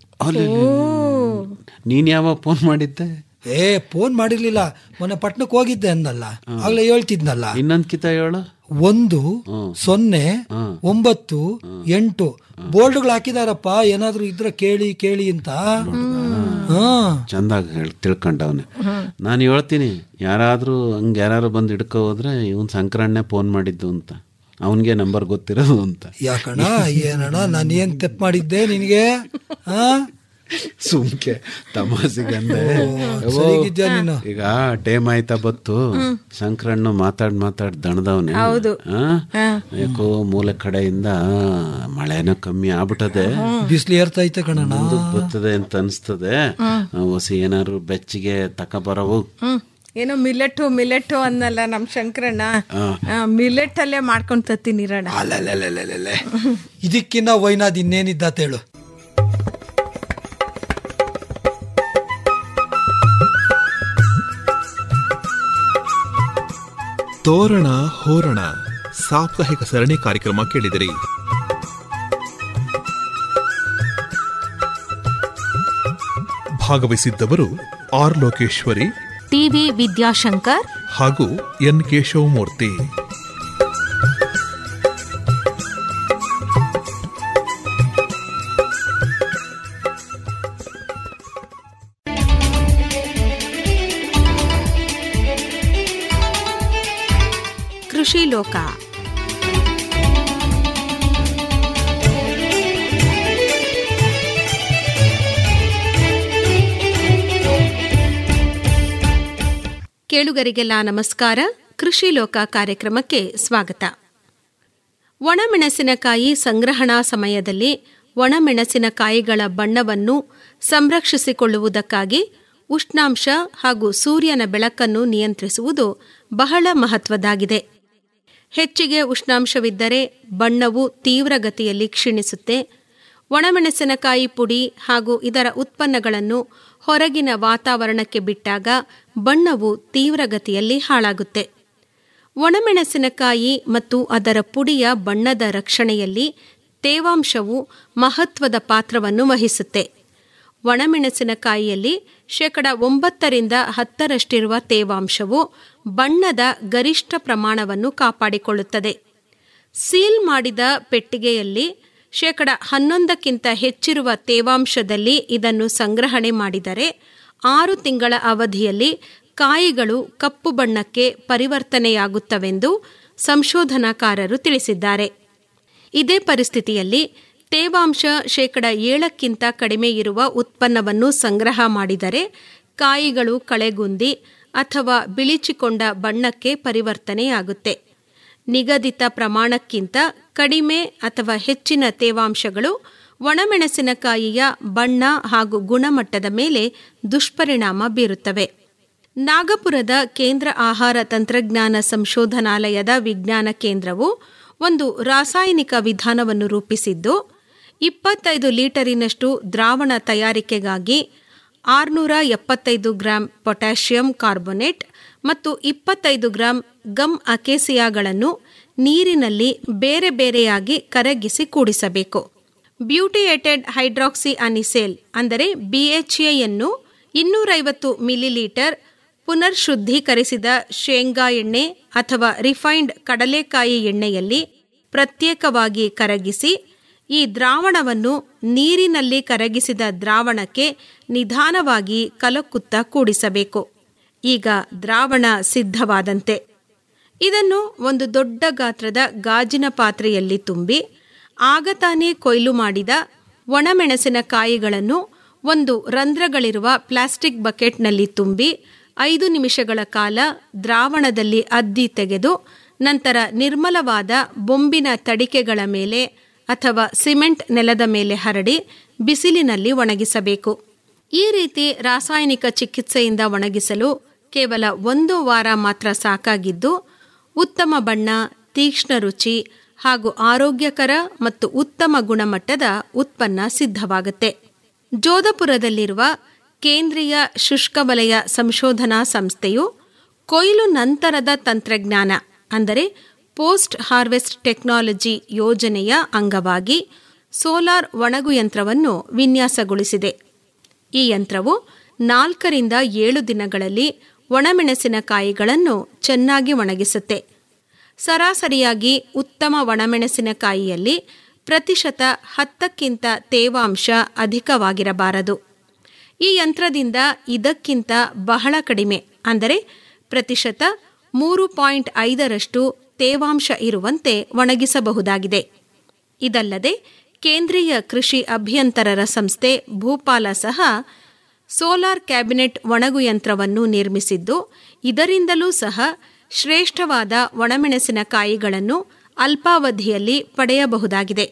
ನೀನ್ ಯಾವಾಗ ಫೋನ್ ಮಾಡಿದ್ದೆ ಏ ಫೋನ್ ಮಾಡಿರ್ಲಿಲ್ಲ ಮೊನ್ನೆ ಪಟ್ನಕ್ಕೆ ಹೋಗಿದ್ದೆ ಅಂದಲ್ಲ ಆಗ್ಲೇ ಹೇಳ್ತಿದ್ನಲ್ಲ ಇನ್ನೊಂದ್ ಕಿತ ಹೇಳು ಒಂದು ಸೊನ್ನೆ ಒಂಬತ್ತು ಎಂಟು ಬೋರ್ಡ್ಗಳು ಹಾಕಿದಾರಪ್ಪ ಏನಾದ್ರೂ ಇದ್ರೆ ಕೇಳಿ ಕೇಳಿ ಅಂತ ಹಾ ಚಂದಾಗಿ ಹೇಳಿ ತಿಳ್ಕೊಂಡವನೆ ನಾನು ಹೇಳ್ತೀನಿ ಯಾರಾದ್ರೂ ಹಂಗೆ ಯಾರು ಬಂದು ಹಿಡ್ಕೊ ಹೋದ್ರೆ ಇವನ್ ಸಂಕ್ರಣ್ಣೆ ಫೋನ್ ಮಾಡಿದ್ದು ಅಂತ ಅವನಿಗೆ ನಂಬರ್ ಗೊತ್ತಿರೋದು ಅಂತ ಯಾಕಣ್ಣ ಏನಣ್ಣ ನಾನು ಏನ್ ತೆಪ್ ಮಾಡಿದ್ದೆ ನಿನಗೆ ಹಾ ಸುಮ್ಕೆ ತಮಾಸಿಗಂದೆ ಯವ್ವೋ, ಸರಿಗಿದ್ಯಾ ನೀನು ಈಗ ಟೇಮ್ ಆಯ್ತಾ ಬತ್ತು ಸಂಕ್ರಣ್ಣು ಮಾತಾಡ್ ಮಾತಾಡ್ ದಣದವನೆ ಹೌದು. ಯಾಕೋ ಮೂಲೆ ಕಡೆಯಿಂದ ಮಳೆನೂ ಕಮ್ಮಿ ಆಗ್ಬಿಟ್ಟದೆ ಬಿಸಿಲು ಏರ್ತೈತೆ ಕಣಣ್ಣ ಮುಂದಕ್ಕೆ ಬರ್ತದೆ ಅಂತ ಅನ್ಸ್ತದೆ ಹೊಸ ಏನಾದ್ರು ಬೆಚ್ಚಿಗೆ ತಕಬರವು ಹ್ಮ್ ಏನೋ ಮಿಲೆಟ್ಟು ಮಿಲೆಟ್ಟು ಅನ್ನಲ್ಲ ನಮ್ ಶಂಕರಣ್ಣ ಮಿಲೆಟ್ ಅಲ್ಲೇ ಮಾಡ್ಕೊಂಡ್ ತತ್ತೀನಿ ಇರೋಣ ಅಲ್ಲಲ್ಲಲ್ಲಲ್ಲಲ್ಲೇ. ಇದಕ್ಕಿನ್ನ ವೈನಾದ್ ಇನ್ನೇನಿದ್ದ ಹೇಳು ತೋರಣ ಹೋರಣ ಸಾಪ್ತಾಹಿಕ ಸರಣಿ ಕಾರ್ಯಕ್ರಮ ಕೇಳಿದಿರಿ ಭಾಗವಹಿಸಿದ್ದವರು ಆರ್ ಲೋಕೇಶ್ವರಿ ಟಿವಿ ವಿದ್ಯಾಶಂಕರ್ ಹಾಗೂ ಎನ್ ಕೇಶವಮೂರ್ತಿ ಕೃಷಿ ಲೋಕ ಕೇಳುಗರಿಗೆಲ್ಲ ನಮಸ್ಕಾರ ಕೃಷಿ ಲೋಕ ಕಾರ್ಯಕ್ರಮಕ್ಕೆ ಸ್ವಾಗತ ಒಣಮೆಣಸಿನಕಾಯಿ ಸಂಗ್ರಹಣಾ ಸಮಯದಲ್ಲಿ ಒಣಮೆಣಸಿನಕಾಯಿಗಳ ಬಣ್ಣವನ್ನು ಸಂರಕ್ಷಿಸಿಕೊಳ್ಳುವುದಕ್ಕಾಗಿ ಉಷ್ಣಾಂಶ ಹಾಗೂ ಸೂರ್ಯನ ಬೆಳಕನ್ನು ನಿಯಂತ್ರಿಸುವುದು ಬಹಳ ಮಹತ್ವದಾಗಿದೆ ಹೆಚ್ಚಿಗೆ ಉಷ್ಣಾಂಶವಿದ್ದರೆ ಬಣ್ಣವು ತೀವ್ರಗತಿಯಲ್ಲಿ ಕ್ಷೀಣಿಸುತ್ತೆ ಒಣಮೆಣಸಿನಕಾಯಿ ಪುಡಿ ಹಾಗೂ ಇದರ ಉತ್ಪನ್ನಗಳನ್ನು ಹೊರಗಿನ ವಾತಾವರಣಕ್ಕೆ ಬಿಟ್ಟಾಗ ಬಣ್ಣವು ತೀವ್ರಗತಿಯಲ್ಲಿ ಹಾಳಾಗುತ್ತೆ ಒಣಮೆಣಸಿನಕಾಯಿ ಮತ್ತು ಅದರ ಪುಡಿಯ ಬಣ್ಣದ ರಕ್ಷಣೆಯಲ್ಲಿ ತೇವಾಂಶವು ಮಹತ್ವದ ಪಾತ್ರವನ್ನು ವಹಿಸುತ್ತೆ ಒಣಮೆಣಸಿನಕಾಯಿಯಲ್ಲಿ ಶೇಕಡ ಒಂಬತ್ತರಿಂದ ಹತ್ತರಷ್ಟಿರುವ ತೇವಾಂಶವು ಬಣ್ಣದ ಗರಿಷ್ಠ ಪ್ರಮಾಣವನ್ನು ಕಾಪಾಡಿಕೊಳ್ಳುತ್ತದೆ ಸೀಲ್ ಮಾಡಿದ ಪೆಟ್ಟಿಗೆಯಲ್ಲಿ ಶೇಕಡ ಹನ್ನೊಂದಕ್ಕಿಂತ ಹೆಚ್ಚಿರುವ ತೇವಾಂಶದಲ್ಲಿ ಇದನ್ನು ಸಂಗ್ರಹಣೆ ಮಾಡಿದರೆ ಆರು ತಿಂಗಳ ಅವಧಿಯಲ್ಲಿ ಕಾಯಿಗಳು ಕಪ್ಪು ಬಣ್ಣಕ್ಕೆ ಪರಿವರ್ತನೆಯಾಗುತ್ತವೆಂದು ಸಂಶೋಧನಾಕಾರರು ತಿಳಿಸಿದ್ದಾರೆ ಇದೇ ಪರಿಸ್ಥಿತಿಯಲ್ಲಿ ತೇವಾಂಶ ಶೇಕಡ ಏಳಕ್ಕಿಂತ ಕಡಿಮೆ ಇರುವ ಉತ್ಪನ್ನವನ್ನು ಸಂಗ್ರಹ ಮಾಡಿದರೆ ಕಾಯಿಗಳು ಕಳೆಗುಂದಿ ಅಥವಾ ಬಿಳಿಚಿಕೊಂಡ ಬಣ್ಣಕ್ಕೆ ಪರಿವರ್ತನೆಯಾಗುತ್ತೆ ನಿಗದಿತ ಪ್ರಮಾಣಕ್ಕಿಂತ ಕಡಿಮೆ ಅಥವಾ ಹೆಚ್ಚಿನ ತೇವಾಂಶಗಳು ಒಣಮೆಣಸಿನಕಾಯಿಯ ಬಣ್ಣ ಹಾಗೂ ಗುಣಮಟ್ಟದ ಮೇಲೆ ದುಷ್ಪರಿಣಾಮ ಬೀರುತ್ತವೆ ನಾಗಪುರದ ಕೇಂದ್ರ ಆಹಾರ ತಂತ್ರಜ್ಞಾನ ಸಂಶೋಧನಾಲಯದ ವಿಜ್ಞಾನ ಕೇಂದ್ರವು ಒಂದು ರಾಸಾಯನಿಕ ವಿಧಾನವನ್ನು ರೂಪಿಸಿದ್ದು ಇಪ್ಪತ್ತೈದು ಲೀಟರಿನಷ್ಟು ದ್ರಾವಣ ತಯಾರಿಕೆಗಾಗಿ ಆರುನೂರ ಎಪ್ಪತ್ತೈದು ಗ್ರಾಂ ಪೊಟ್ಯಾಷಿಯಂ ಕಾರ್ಬೊನೇಟ್ ಮತ್ತು ಇಪ್ಪತ್ತೈದು ಗ್ರಾಂ ಗಮ್ ಅಕೇಸಿಯಾಗಳನ್ನು ನೀರಿನಲ್ಲಿ ಬೇರೆ ಬೇರೆಯಾಗಿ ಕರಗಿಸಿ ಕೂಡಿಸಬೇಕು ಬ್ಯೂಟಿಯೇಟೆಡ್ ಹೈಡ್ರಾಕ್ಸಿ ಅನಿಸೇಲ್ ಅಂದರೆ ಬಿಎಚ್ಎಯನ್ನು ಇನ್ನೂರೈವತ್ತು ಮಿಲಿಲೀಟರ್ ಪುನರ್ಶುದ್ಧೀಕರಿಸಿದ ಶೇಂಗಾ ಎಣ್ಣೆ ಅಥವಾ ರಿಫೈನ್ಡ್ ಕಡಲೆಕಾಯಿ ಎಣ್ಣೆಯಲ್ಲಿ ಪ್ರತ್ಯೇಕವಾಗಿ ಕರಗಿಸಿ ಈ ದ್ರಾವಣವನ್ನು ನೀರಿನಲ್ಲಿ ಕರಗಿಸಿದ ದ್ರಾವಣಕ್ಕೆ ನಿಧಾನವಾಗಿ ಕಲಕುತ್ತಾ ಕೂಡಿಸಬೇಕು ಈಗ ದ್ರಾವಣ ಸಿದ್ಧವಾದಂತೆ ಇದನ್ನು ಒಂದು ದೊಡ್ಡ ಗಾತ್ರದ ಗಾಜಿನ ಪಾತ್ರೆಯಲ್ಲಿ ತುಂಬಿ ಆಗ ತಾನೇ ಕೊಯ್ಲು ಮಾಡಿದ ಒಣಮೆಣಸಿನಕಾಯಿಗಳನ್ನು ಒಂದು ರಂಧ್ರಗಳಿರುವ ಪ್ಲಾಸ್ಟಿಕ್ ಬಕೆಟ್ನಲ್ಲಿ ತುಂಬಿ ಐದು ನಿಮಿಷಗಳ ಕಾಲ ದ್ರಾವಣದಲ್ಲಿ ಅದ್ದಿ ತೆಗೆದು ನಂತರ ನಿರ್ಮಲವಾದ ಬೊಂಬಿನ ತಡಿಕೆಗಳ ಮೇಲೆ ಅಥವಾ ಸಿಮೆಂಟ್ ನೆಲದ ಮೇಲೆ ಹರಡಿ ಬಿಸಿಲಿನಲ್ಲಿ ಒಣಗಿಸಬೇಕು ಈ ರೀತಿ ರಾಸಾಯನಿಕ ಚಿಕಿತ್ಸೆಯಿಂದ ಒಣಗಿಸಲು ಕೇವಲ ಒಂದು ವಾರ ಮಾತ್ರ ಸಾಕಾಗಿದ್ದು ಉತ್ತಮ ಬಣ್ಣ ತೀಕ್ಷ್ಣ ರುಚಿ ಹಾಗೂ ಆರೋಗ್ಯಕರ ಮತ್ತು ಉತ್ತಮ ಗುಣಮಟ್ಟದ ಉತ್ಪನ್ನ ಸಿದ್ಧವಾಗುತ್ತೆ ಜೋಧಪುರದಲ್ಲಿರುವ ಕೇಂದ್ರೀಯ ಶುಷ್ಕ ವಲಯ ಸಂಶೋಧನಾ ಸಂಸ್ಥೆಯು ಕೊಯ್ಲು ನಂತರದ ತಂತ್ರಜ್ಞಾನ ಅಂದರೆ ಪೋಸ್ಟ್ ಹಾರ್ವೆಸ್ಟ್ ಟೆಕ್ನಾಲಜಿ ಯೋಜನೆಯ ಅಂಗವಾಗಿ ಸೋಲಾರ್ ಒಣಗು ಯಂತ್ರವನ್ನು ವಿನ್ಯಾಸಗೊಳಿಸಿದೆ ಈ ಯಂತ್ರವು ನಾಲ್ಕರಿಂದ ಏಳು ದಿನಗಳಲ್ಲಿ ಒಣಮೆಣಸಿನಕಾಯಿಗಳನ್ನು ಚೆನ್ನಾಗಿ ಒಣಗಿಸುತ್ತೆ ಸರಾಸರಿಯಾಗಿ ಉತ್ತಮ ಒಣಮೆಣಸಿನಕಾಯಿಯಲ್ಲಿ ಪ್ರತಿಶತ ಹತ್ತಕ್ಕಿಂತ ತೇವಾಂಶ ಅಧಿಕವಾಗಿರಬಾರದು ಈ ಯಂತ್ರದಿಂದ ಇದಕ್ಕಿಂತ ಬಹಳ ಕಡಿಮೆ ಅಂದರೆ ಪ್ರತಿಶತ ಮೂರು ಪಾಯಿಂಟ್ ಐದರಷ್ಟು ತೇವಾಂಶ ಇರುವಂತೆ ಒಣಗಿಸಬಹುದಾಗಿದೆ ಇದಲ್ಲದೆ ಕೇಂದ್ರೀಯ ಕೃಷಿ ಅಭಿಯಂತರರ ಸಂಸ್ಥೆ ಭೂಪಾಲ ಸಹ ಸೋಲಾರ್ ಕ್ಯಾಬಿನೆಟ್ ಒಣಗು ಯಂತ್ರವನ್ನು ನಿರ್ಮಿಸಿದ್ದು ಇದರಿಂದಲೂ ಸಹ ಶ್ರೇಷ್ಠವಾದ ಒಣಮೆಣಸಿನಕಾಯಿಗಳನ್ನು ಅಲ್ಪಾವಧಿಯಲ್ಲಿ ಪಡೆಯಬಹುದಾಗಿದೆ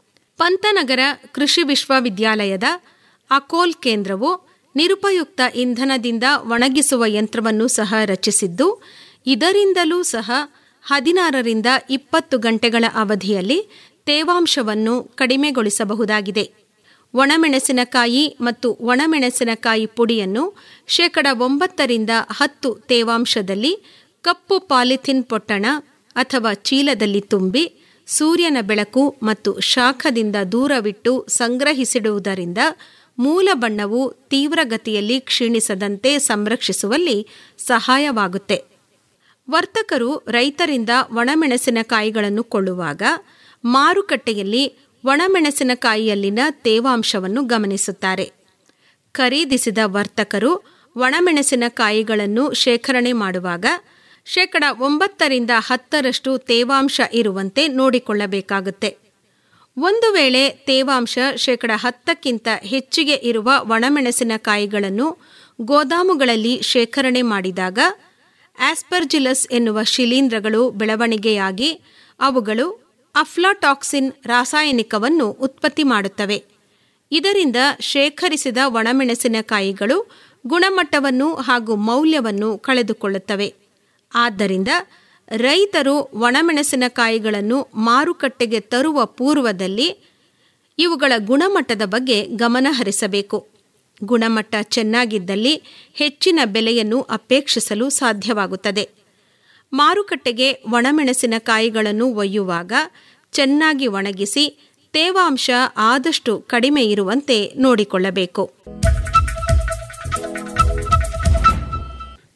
ಪಂತನಗರ ಕೃಷಿ ವಿಶ್ವವಿದ್ಯಾಲಯದ ಅಕೋಲ್ ಕೇಂದ್ರವು ನಿರುಪಯುಕ್ತ ಇಂಧನದಿಂದ ಒಣಗಿಸುವ ಯಂತ್ರವನ್ನು ಸಹ ರಚಿಸಿದ್ದು ಇದರಿಂದಲೂ ಸಹ ಹದಿನಾರರಿಂದ ಇಪ್ಪತ್ತು ಗಂಟೆಗಳ ಅವಧಿಯಲ್ಲಿ ತೇವಾಂಶವನ್ನು ಕಡಿಮೆಗೊಳಿಸಬಹುದಾಗಿದೆ ಒಣಮೆಣಸಿನಕಾಯಿ ಮತ್ತು ಒಣಮೆಣಸಿನಕಾಯಿ ಪುಡಿಯನ್ನು ಶೇಕಡ ಒಂಬತ್ತರಿಂದ ಹತ್ತು ತೇವಾಂಶದಲ್ಲಿ ಕಪ್ಪು ಪಾಲಿಥಿನ್ ಪೊಟ್ಟಣ ಅಥವಾ ಚೀಲದಲ್ಲಿ ತುಂಬಿ ಸೂರ್ಯನ ಬೆಳಕು ಮತ್ತು ಶಾಖದಿಂದ ದೂರವಿಟ್ಟು ಸಂಗ್ರಹಿಸಿಡುವುದರಿಂದ ಮೂಲ ಬಣ್ಣವು ತೀವ್ರಗತಿಯಲ್ಲಿ ಕ್ಷೀಣಿಸದಂತೆ ಸಂರಕ್ಷಿಸುವಲ್ಲಿ ಸಹಾಯವಾಗುತ್ತೆ ವರ್ತಕರು ರೈತರಿಂದ ಒಣಮೆಣಸಿನಕಾಯಿಗಳನ್ನು ಕೊಳ್ಳುವಾಗ ಮಾರುಕಟ್ಟೆಯಲ್ಲಿ ಒಣಮೆಣಸಿನಕಾಯಿಯಲ್ಲಿನ ತೇವಾಂಶವನ್ನು ಗಮನಿಸುತ್ತಾರೆ ಖರೀದಿಸಿದ ವರ್ತಕರು ಒಣಮೆಣಸಿನಕಾಯಿಗಳನ್ನು ಶೇಖರಣೆ ಮಾಡುವಾಗ ಶೇಕಡ ಒಂಬತ್ತರಿಂದ ಹತ್ತರಷ್ಟು ತೇವಾಂಶ ಇರುವಂತೆ ನೋಡಿಕೊಳ್ಳಬೇಕಾಗುತ್ತೆ ಒಂದು ವೇಳೆ ತೇವಾಂಶ ಶೇಕಡ ಹತ್ತಕ್ಕಿಂತ ಹೆಚ್ಚಿಗೆ ಇರುವ ಒಣಮೆಣಸಿನಕಾಯಿಗಳನ್ನು ಗೋದಾಮುಗಳಲ್ಲಿ ಶೇಖರಣೆ ಮಾಡಿದಾಗ ಆಸ್ಪರ್ಜಿಲಸ್ ಎನ್ನುವ ಶಿಲೀಂಧ್ರಗಳು ಬೆಳವಣಿಗೆಯಾಗಿ ಅವುಗಳು ಅಫ್ಲಾಟಾಕ್ಸಿನ್ ರಾಸಾಯನಿಕವನ್ನು ಉತ್ಪತ್ತಿ ಮಾಡುತ್ತವೆ ಇದರಿಂದ ಶೇಖರಿಸಿದ ಒಣಮೆಣಸಿನಕಾಯಿಗಳು ಗುಣಮಟ್ಟವನ್ನು ಹಾಗೂ ಮೌಲ್ಯವನ್ನು ಕಳೆದುಕೊಳ್ಳುತ್ತವೆ ಆದ್ದರಿಂದ ರೈತರು ಒಣಮೆಣಸಿನಕಾಯಿಗಳನ್ನು ಮಾರುಕಟ್ಟೆಗೆ ತರುವ ಪೂರ್ವದಲ್ಲಿ ಇವುಗಳ ಗುಣಮಟ್ಟದ ಬಗ್ಗೆ ಗಮನ ಹರಿಸಬೇಕು ಗುಣಮಟ್ಟ ಚೆನ್ನಾಗಿದ್ದಲ್ಲಿ ಹೆಚ್ಚಿನ ಬೆಲೆಯನ್ನು ಅಪೇಕ್ಷಿಸಲು ಸಾಧ್ಯವಾಗುತ್ತದೆ ಮಾರುಕಟ್ಟೆಗೆ ಒಣಮೆಣಸಿನಕಾಯಿಗಳನ್ನು ಒಯ್ಯುವಾಗ ಚೆನ್ನಾಗಿ ಒಣಗಿಸಿ ತೇವಾಂಶ ಆದಷ್ಟು ಕಡಿಮೆ ಇರುವಂತೆ ನೋಡಿಕೊಳ್ಳಬೇಕು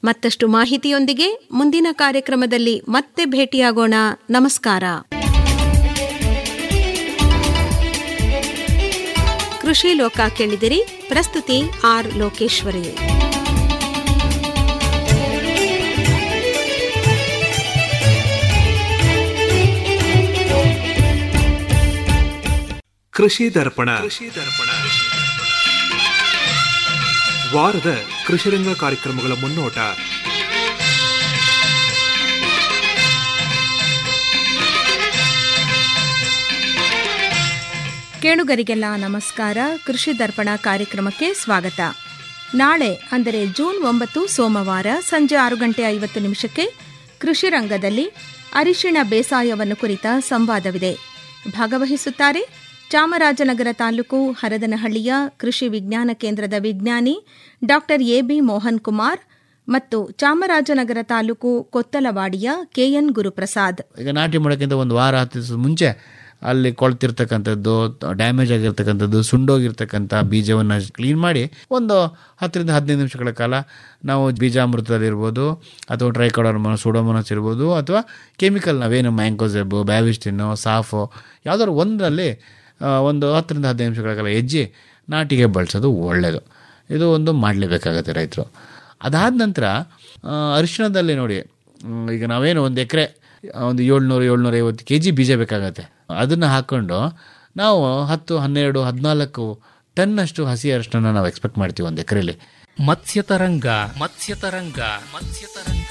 ಮತ್ತಷ್ಟು ಮಾಹಿತಿಯೊಂದಿಗೆ ಮುಂದಿನ ಕಾರ್ಯಕ್ರಮದಲ್ಲಿ ಮತ್ತೆ ಭೇಟಿಯಾಗೋಣ ನಮಸ್ಕಾರ ಕೃಷಿ ಲೋಕ ಕೇಳಿದಿರಿ ಪ್ರಸ್ತುತಿ ಆರ್ ಲೋಕೇಶ್ವರಿ ಕೃಷಿ ದರ್ಪಣ ವಾರದ ಕೃಷಿರಂಗ ಕಾರ್ಯಕ್ರಮಗಳ ಮುನ್ನೋಟ ಕೇಳುಗರಿಗೆಲ್ಲ ನಮಸ್ಕಾರ ಕೃಷಿ ದರ್ಪಣ ಕಾರ್ಯಕ್ರಮಕ್ಕೆ ಸ್ವಾಗತ ನಾಳೆ ಅಂದರೆ ಜೂನ್ ಒಂಬತ್ತು ಸೋಮವಾರ ಸಂಜೆ ಆರು ಗಂಟೆ ಐವತ್ತು ನಿಮಿಷಕ್ಕೆ ಕೃಷಿ ರಂಗದಲ್ಲಿ ಅರಿಶಿಣ ಬೇಸಾಯವನ್ನು ಕುರಿತ ಸಂವಾದವಿದೆ ಭಾಗವಹಿಸುತ್ತಾರೆ ಚಾಮರಾಜನಗರ ತಾಲೂಕು ಹರದನಹಳ್ಳಿಯ ಕೃಷಿ ವಿಜ್ಞಾನ ಕೇಂದ್ರದ ವಿಜ್ಞಾನಿ ಡಾಕ್ಟರ್ ಎಬಿ ಮೋಹನ್ ಕುಮಾರ್ ಮತ್ತು ಚಾಮರಾಜನಗರ ತಾಲೂಕು ಕೊತ್ತಲವಾಡಿಯ ಕೆಎನ್ ಗುರುಪ್ರಸಾದ್ ಈಗ ನಾಟಿ ಮಾಡೋಕ್ಕಿಂತ ಒಂದು ವಾರ ಹತ್ತು ದಿವಸದ ಮುಂಚೆ ಅಲ್ಲಿ ಕೊಳ್ತಿರ್ತಕ್ಕಂಥದ್ದು ಡ್ಯಾಮೇಜ್ ಆಗಿರ್ತಕ್ಕಂಥದ್ದು ಸುಂಡೋಗಿರ್ತಕ್ಕಂಥ ಬೀಜವನ್ನು ಕ್ಲೀನ್ ಮಾಡಿ ಒಂದು ಹತ್ತರಿಂದ ಹದಿನೈದು ನಿಮಿಷಗಳ ಕಾಲ ನಾವು ಬೀಜಾಮೃತದಲ್ಲಿರ್ಬೋದು ಅಥವಾ ಟ್ರೈಕೋಡರ್ಮನ ಸೂಡೋಮೋನಸ್ ಇರ್ಬೋದು ಅಥವಾ ಕೆಮಿಕಲ್ ನಾವೇನು ಮ್ಯಾಂಕೋಸೆಬು ಬ್ಯಾವಿಸ್ಟಿನ್ನು ಸಾಫು ಯಾವುದಾದ್ರು ಒಂದರಲ್ಲಿ ಆ, ಒಂದು ಹತ್ತರಿಂದ ಹದಿನೈದು ನಿಮಿಷಗಳ ಕಾಲ ಹೆಜ್ಜೆ ನಾಟಿಗೆ ಬಳಸೋದು ಒಳ್ಳೆಯದು ಇದು ಒಂದು ಮಾಡಲೇಬೇಕಾಗತ್ತೆ ರೈತರು ಅದಾದ ನಂತರ ಆ, ಅರಿಶಿಣದಲ್ಲಿ ನೋಡಿ ಹ್ಮ್, ಈಗ ನಾವೇನು ಒಂದು ಎಕರೆ ಒಂದು ಏಳ್ನೂರು ಏಳ್ನೂರ ಐವತ್ತು ಕೆ ಜಿ ಬೀಜ ಬೇಕಾಗತ್ತೆ ಅದನ್ನು ಹಾಕ್ಕೊಂಡು ನಾವು ಹತ್ತು ಹನ್ನೆರಡು ಹದಿನಾಲ್ಕು ಟನ್ನಷ್ಟು ಹಸಿ ಅರಿಶಿನ ನಾವು ಎಕ್ಸ್ಪೆಕ್ಟ್ ಮಾಡ್ತೀವಿ ಒಂದು ಎಕರೆಯಲ್ಲಿ ಮತ್ಸ್ಯತರಂಗ ಮತ್ಸ್ಯತರಂಗ ಮತ್ಸ್ಯತರಂಗ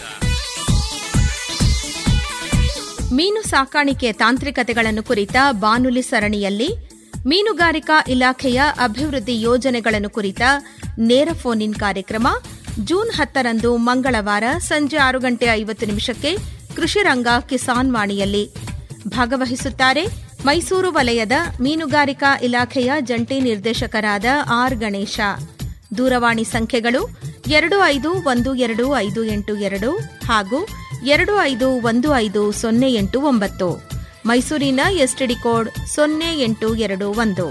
ಮೀನು ಸಾಕಾಣಿಕೆ ತಾಂತ್ರಿಕತೆಗಳನ್ನು ಕುರಿತ ಬಾನುಲಿ ಸರಣಿಯಲ್ಲಿ ಮೀನುಗಾರಿಕಾ ಇಲಾಖೆಯ ಅಭಿವೃದ್ಧಿ ಯೋಜನೆಗಳನ್ನು ಕುರಿತ ನೇರ ಫೋನ್ ಇನ್ ಕಾರ್ಯಕ್ರಮ ಜೂನ್ ಹತ್ತರಂದು ಮಂಗಳವಾರ ಸಂಜೆ ಆರು ಗಂಟೆ ಐವತ್ತು ನಿಮಿಷಕ್ಕೆ ಕೃಷಿರಂಗ ಕಿಸಾನ್ ವಾಣಿಯಲ್ಲಿ ಭಾಗವಹಿಸುತ್ತಾರೆ ಮೈಸೂರು ವಲಯದ ಮೀನುಗಾರಿಕಾ ಇಲಾಖೆಯ ಜಂಟಿ ನಿರ್ದೇಶಕರಾದ ಆರ್ ಗಣೇಶ ದೂರವಾಣಿ ಸಂಖ್ಯೆಗಳು ಎರಡು ಐದು ಒಂದು ಎರಡು ಐದು ಎಂಟು ಎರಡು ಹಾಗೂ ಎರಡು ಐದು ಒಂದು ಐದು ಸೊನ್ನೆ ಎಂಟು ಒಂಬತ್ತು ಮೈಸೂರಿನ ಎಸ್ಟಿಡಿ ಕೋಡ್ ಸೊನ್ನೆ ಎಂಟು ಎರಡು ಒಂದು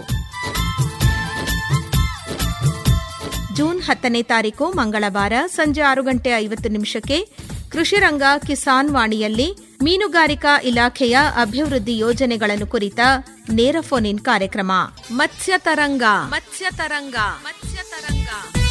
ಜೂನ್ ಹತ್ತನೇ ತಾರೀಕು ಮಂಗಳವಾರ ಸಂಜೆ ಆರು ಗಂಟೆ ಐವತ್ತು ನಿಮಿಷಕ್ಕೆ ಕೃಷಿರಂಗ ಕಿಸಾನ್ ವಾಣಿಯಲ್ಲಿ ಮೀನುಗಾರಿಕಾ ಇಲಾಖೆಯ ಅಭಿವೃದ್ಧಿ ಯೋಜನೆಗಳನ್ನು ಕುರಿತ ನೇರ ಫೋನ್ ಇನ್ ಕಾರ್ಯಕ್ರಮ ಮತ್ಸ್ಯ ತರಂಗ ಮತ್ಸ್ಯ ತರಂಗ ಮತ್ಸ್ಯ ತರಂಗ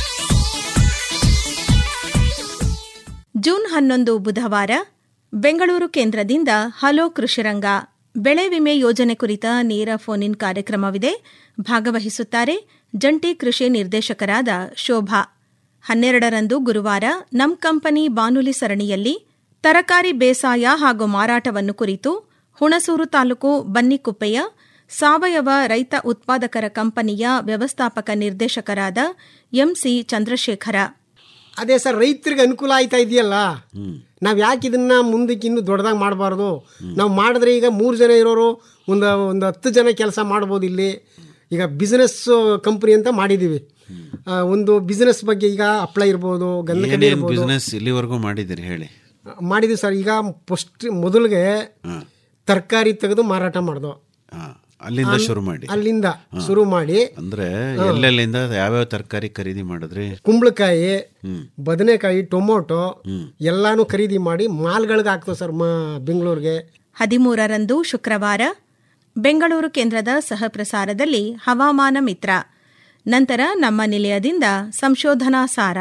ಜೂನ್ ಹನ್ನೊಂದು ಬುಧವಾರ ಬೆಂಗಳೂರು ಕೇಂದ್ರದಿಂದ ಹಲೋ ಕೃಷಿರಂಗ ಬೆಳೆ ವಿಮೆ ಯೋಜನೆ ಕುರಿತ ನೇರ ಫೋನ್ ಇನ್ ಕಾರ್ಯಕ್ರಮವಿದೆ ಭಾಗವಹಿಸುತ್ತಾರೆ ಜಂಟಿ ಕೃಷಿ ನಿರ್ದೇಶಕರಾದ ಶೋಭಾ ಹನ್ನೆರಡರಂದು ಗುರುವಾರ ನಮ್ ಕಂಪನಿ ಬಾನುಲಿ ಸರಣಿಯಲ್ಲಿ ತರಕಾರಿ ಬೇಸಾಯ ಹಾಗೂ ಮಾರಾಟವನ್ನು ಕುರಿತು ಹುಣಸೂರು ತಾಲೂಕು ಬನ್ನಿಕುಪ್ಪೆಯ ಸಾವಯವ ರೈತ ಉತ್ಪಾದಕರ ಕಂಪನಿಯ ವ್ಯವಸ್ಥಾಪಕ ನಿರ್ದೇಶಕರಾದ ಎಂಸಿ ಚಂದ್ರಶೇಖರ ಅದೇ ಸರ್ ರೈತರಿಗೆ ಅನುಕೂಲ ಆಯ್ತಾ ಇದೆಯಲ್ಲ ನಾವ್ ಯಾಕೆ ಇದನ್ನ ಮುಂದಕ್ಕೆ ಇನ್ನು ದೊಡ್ಡದಾಗಿ ಮಾಡಬಾರ್ದು ನಾವು ಮಾಡಿದ್ರೆ ಈಗ ಮೂರು ಜನ ಇರೋರು ಒಂದು ಒಂದು ಹತ್ತು ಜನ ಕೆಲಸ ಮಾಡ್ಬೋದು ಇಲ್ಲಿ ಈಗ ಬಿಸ್ನೆಸ್ ಕಂಪ್ನಿ ಅಂತ ಮಾಡಿದೀವಿ ಆ, ಒಂದು ಬಿಸ್ನೆಸ್ ಬಗ್ಗೆ ಈಗ ಅಪ್ಲೈ ಇರ್ಬೋದು ಗಂಧಕಡ್ಡಿ ಏನೇನ್ ಇರ್ಬೋದು ಬಿಸ್ನೆಸ್ ಇಲ್ಲಿವರೆಗೂ ಮಾಡಿದಿರಿ ಹೇಳಿ ಮಾಡಿದೀವಿ ಸರ್ ಈಗ ಫಸ್ಟ್ ಮೊದಲಿಗೆ ತರಕಾರಿ ತೆಗೆದು ಮಾರಾಟ ಮಾಡ್ದು ಅಲ್ಲಿಂದ ಶುರು ಮಾಡಿ ಅಲ್ಲಿಂದ ಹಾ. ಶುರು ಮಾಡಿ ಅಂದ್ರೆ ಹಾ. ಎಲ್ಲೆಲ್ಲಿಂದ ಯಾವ್ಯಾವ ತರಕಾರಿ ಖರೀದಿ ಮಾಡಿದ್ರಿ ಕುಂಬಳಕಾಯಿ ಹ್ಮ್. ಬದನೆಕಾಯಿ ಟೊಮೊಟೊ ಹ್ಮ್. ಎಲ್ಲಾನು ಖರೀದಿ ಮಾಡಿ ಮಾಲ್ಗಳಿಗೆ ಹಾಕ್ತೇವೆ ಸರ್ ಮಾ ಬೆಂಗಳೂರಿಗೆ ಹದಿಮೂರರಂದು ಶುಕ್ರವಾರ ಬೆಂಗಳೂರು ಕೇಂದ್ರದ ಸಹಪ್ರಸಾರದಲ್ಲಿ ಹವಾಮಾನ ಮಿತ್ರ ನಂತರ ನಮ್ಮ ನಿಲಯದಿಂದ ಸಂಶೋಧನಾ ಸಾರ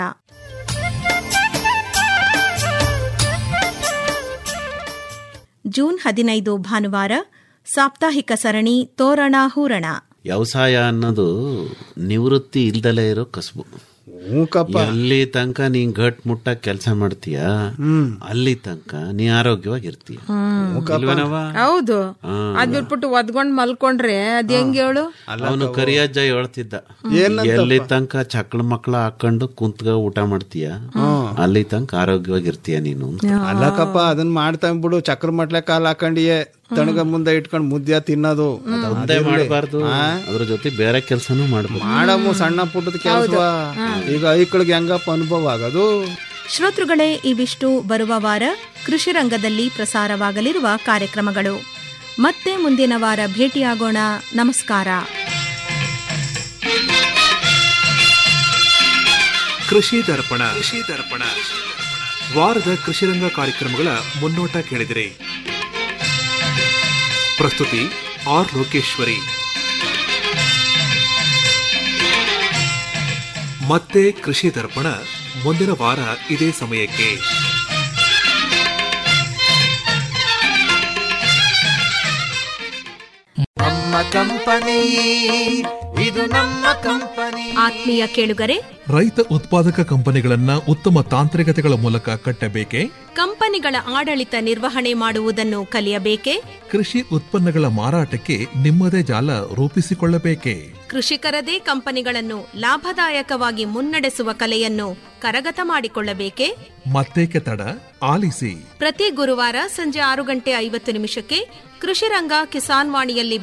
ಜೂನ್ ಹದಿನೈದು ಭಾನುವಾರ ಸಾಪ್ತಾಹಿಕ ಸರಣಿ ತೋರಣ ಹೂರಣ ವ್ಯವಸಾಯ ಅನ್ನೋದು ನಿವೃತ್ತಿ ಇಲ್ದಲೇ ಇರೋ ಕಸಬು ಎಲ್ಲಿ ತನಕ ನೀನ್ ಗಟ್ ಮುಟ್ಟ ಕೆಲಸ ಮಾಡ್ತೀಯ ಅಲ್ಲಿ ತನಕ ನೀ ಆರೋಗ್ಯವಾಗಿರ್ತೀಯ ಇಲ್ವೇನವ್ವ? ಹೌದು ಹಾ. ಅದ್ ಬಿಟ್ಬಿಟ್ಟು ಒದ್ಕೊಂಡ್ ಮಲ್ಕೊಂಡ್ರೆ ಅದ್ ಹೆಂಗ್ ಹೇಳು ಅವನು ಕರಿಯಜ್ಜ ಹೇಳ್ತಿದ್ದ ಎಲ್ಲಿ ತನಕ ಚಕ್ಳ ಮಕ್ಳ ಹಾಕೊಂಡು ಕುಂತ್ಗ ಊಟ ಮಾಡ್ತೀಯ ಅಲ್ಲಿ ತನಕ ಆರೋಗ್ಯವಾಗಿರ್ತೀಯ ನೀನು ಅಂತ. ಅಲ್ಲಕಪ್ಪ ಅದನ್ನ ಮಾಡ್ತಾ ಬಿಡು ಚಕ್ರ ಮಟ್ಲೆ ಕಾಲ್ ಹಾಕೊಂಡಿಯೇ ತಣಗ ಮುಂದೆ ಇಟ್ಕೊಂಡು ಮುದ್ದೆ ತಿನ್ನೋದು ಒಂದೇ ಮಾಡಬಾರ್ದು ಅದ್ರ ಜೊತೆ ಬೇರೆ ಕೆಲಸನೂ ಮಾಡ್ಬೇಕು ಮಾಡಮ್ಮ ಸಣ್ಣ ಪುಟ್ಟದ ಕೆಲಸ ಈಗ ಐಕ್ಳಿಗೆ ಹೆಂಗಪ್ಪ ಅನುಭವ ಆಗೋದು ಶ್ರೋತೃಗಳೇ ಇವಿಷ್ಟು ಬರುವ ವಾರ ಕೃಷಿ ರಂಗದಲ್ಲಿ ಪ್ರಸಾರವಾಗಲಿರುವ ಕಾರ್ಯಕ್ರಮಗಳು ಮತ್ತೆ ಮುಂದಿನ ವಾರ ಭೇಟಿಯಾಗೋಣ ನಮಸ್ಕಾರ ಕೃಷಿ ದರ್ಪಣ ಕೃಷಿ ದರ್ಪಣ ವಾರದ ಕೃಷಿರಂಗ ಕಾರ್ಯಕ್ರಮಗಳ ಮುನ್ನೋಟ ಕೇಳಿದಿರಿ ಪ್ರಸ್ತುತಿ ಆರ್ ಲೋಕೇಶ್ವರಿ ಮತ್ತೆ ಕೃಷಿ ದರ್ಪಣ ಮುಂದಿನ ವಾರ ಇದೇ ಸಮಯಕ್ಕೆ ನಮ್ಮ ಕಂಪನಿ ಇದು ನಮ್ಮ ಕಂಪನಿ ಆತ್ಮೀಯ ಕೇಳುಗರೆ ರೈತ ಉತ್ಪಾದಕ ಕಂಪನಿಗಳನ್ನ ಉತ್ತಮ ತಾಂತ್ರಿಕತೆಗಳ ಮೂಲಕ ಕಟ್ಟಬೇಕೆ ಕಂಪನಿಗಳ ಆಡಳಿತ ನಿರ್ವಹಣೆ ಮಾಡುವುದನ್ನು ಕಲಿಯಬೇಕೆ ಕೃಷಿ ಉತ್ಪನ್ನಗಳ ಮಾರಾಟಕ್ಕೆ ನಿಮ್ಮದೇ ಜಾಲ ರೂಪಿಸಿಕೊಳ್ಳಬೇಕೆ ಕೃಷಿಕರದೇ ಕಂಪನಿಗಳನ್ನು ಲಾಭದಾಯಕವಾಗಿ ಮುನ್ನಡೆಸುವ ಕಲೆಯನ್ನು ಕರಗತ ಮಾಡಿಕೊಳ್ಳಬೇಕೆ ಮತ್ತೇಕೆ ತಡ ಆಲಿಸಿ ಪ್ರತಿ ಗುರುವಾರ ಸಂಜೆ ಆರು ಗಂಟೆ ಐವತ್ತು ನಿಮಿಷಕ್ಕೆ ಕೃಷಿರಂಗ ಕಿಸಾನ್ ವಾಣಿಯಲ್ಲಿ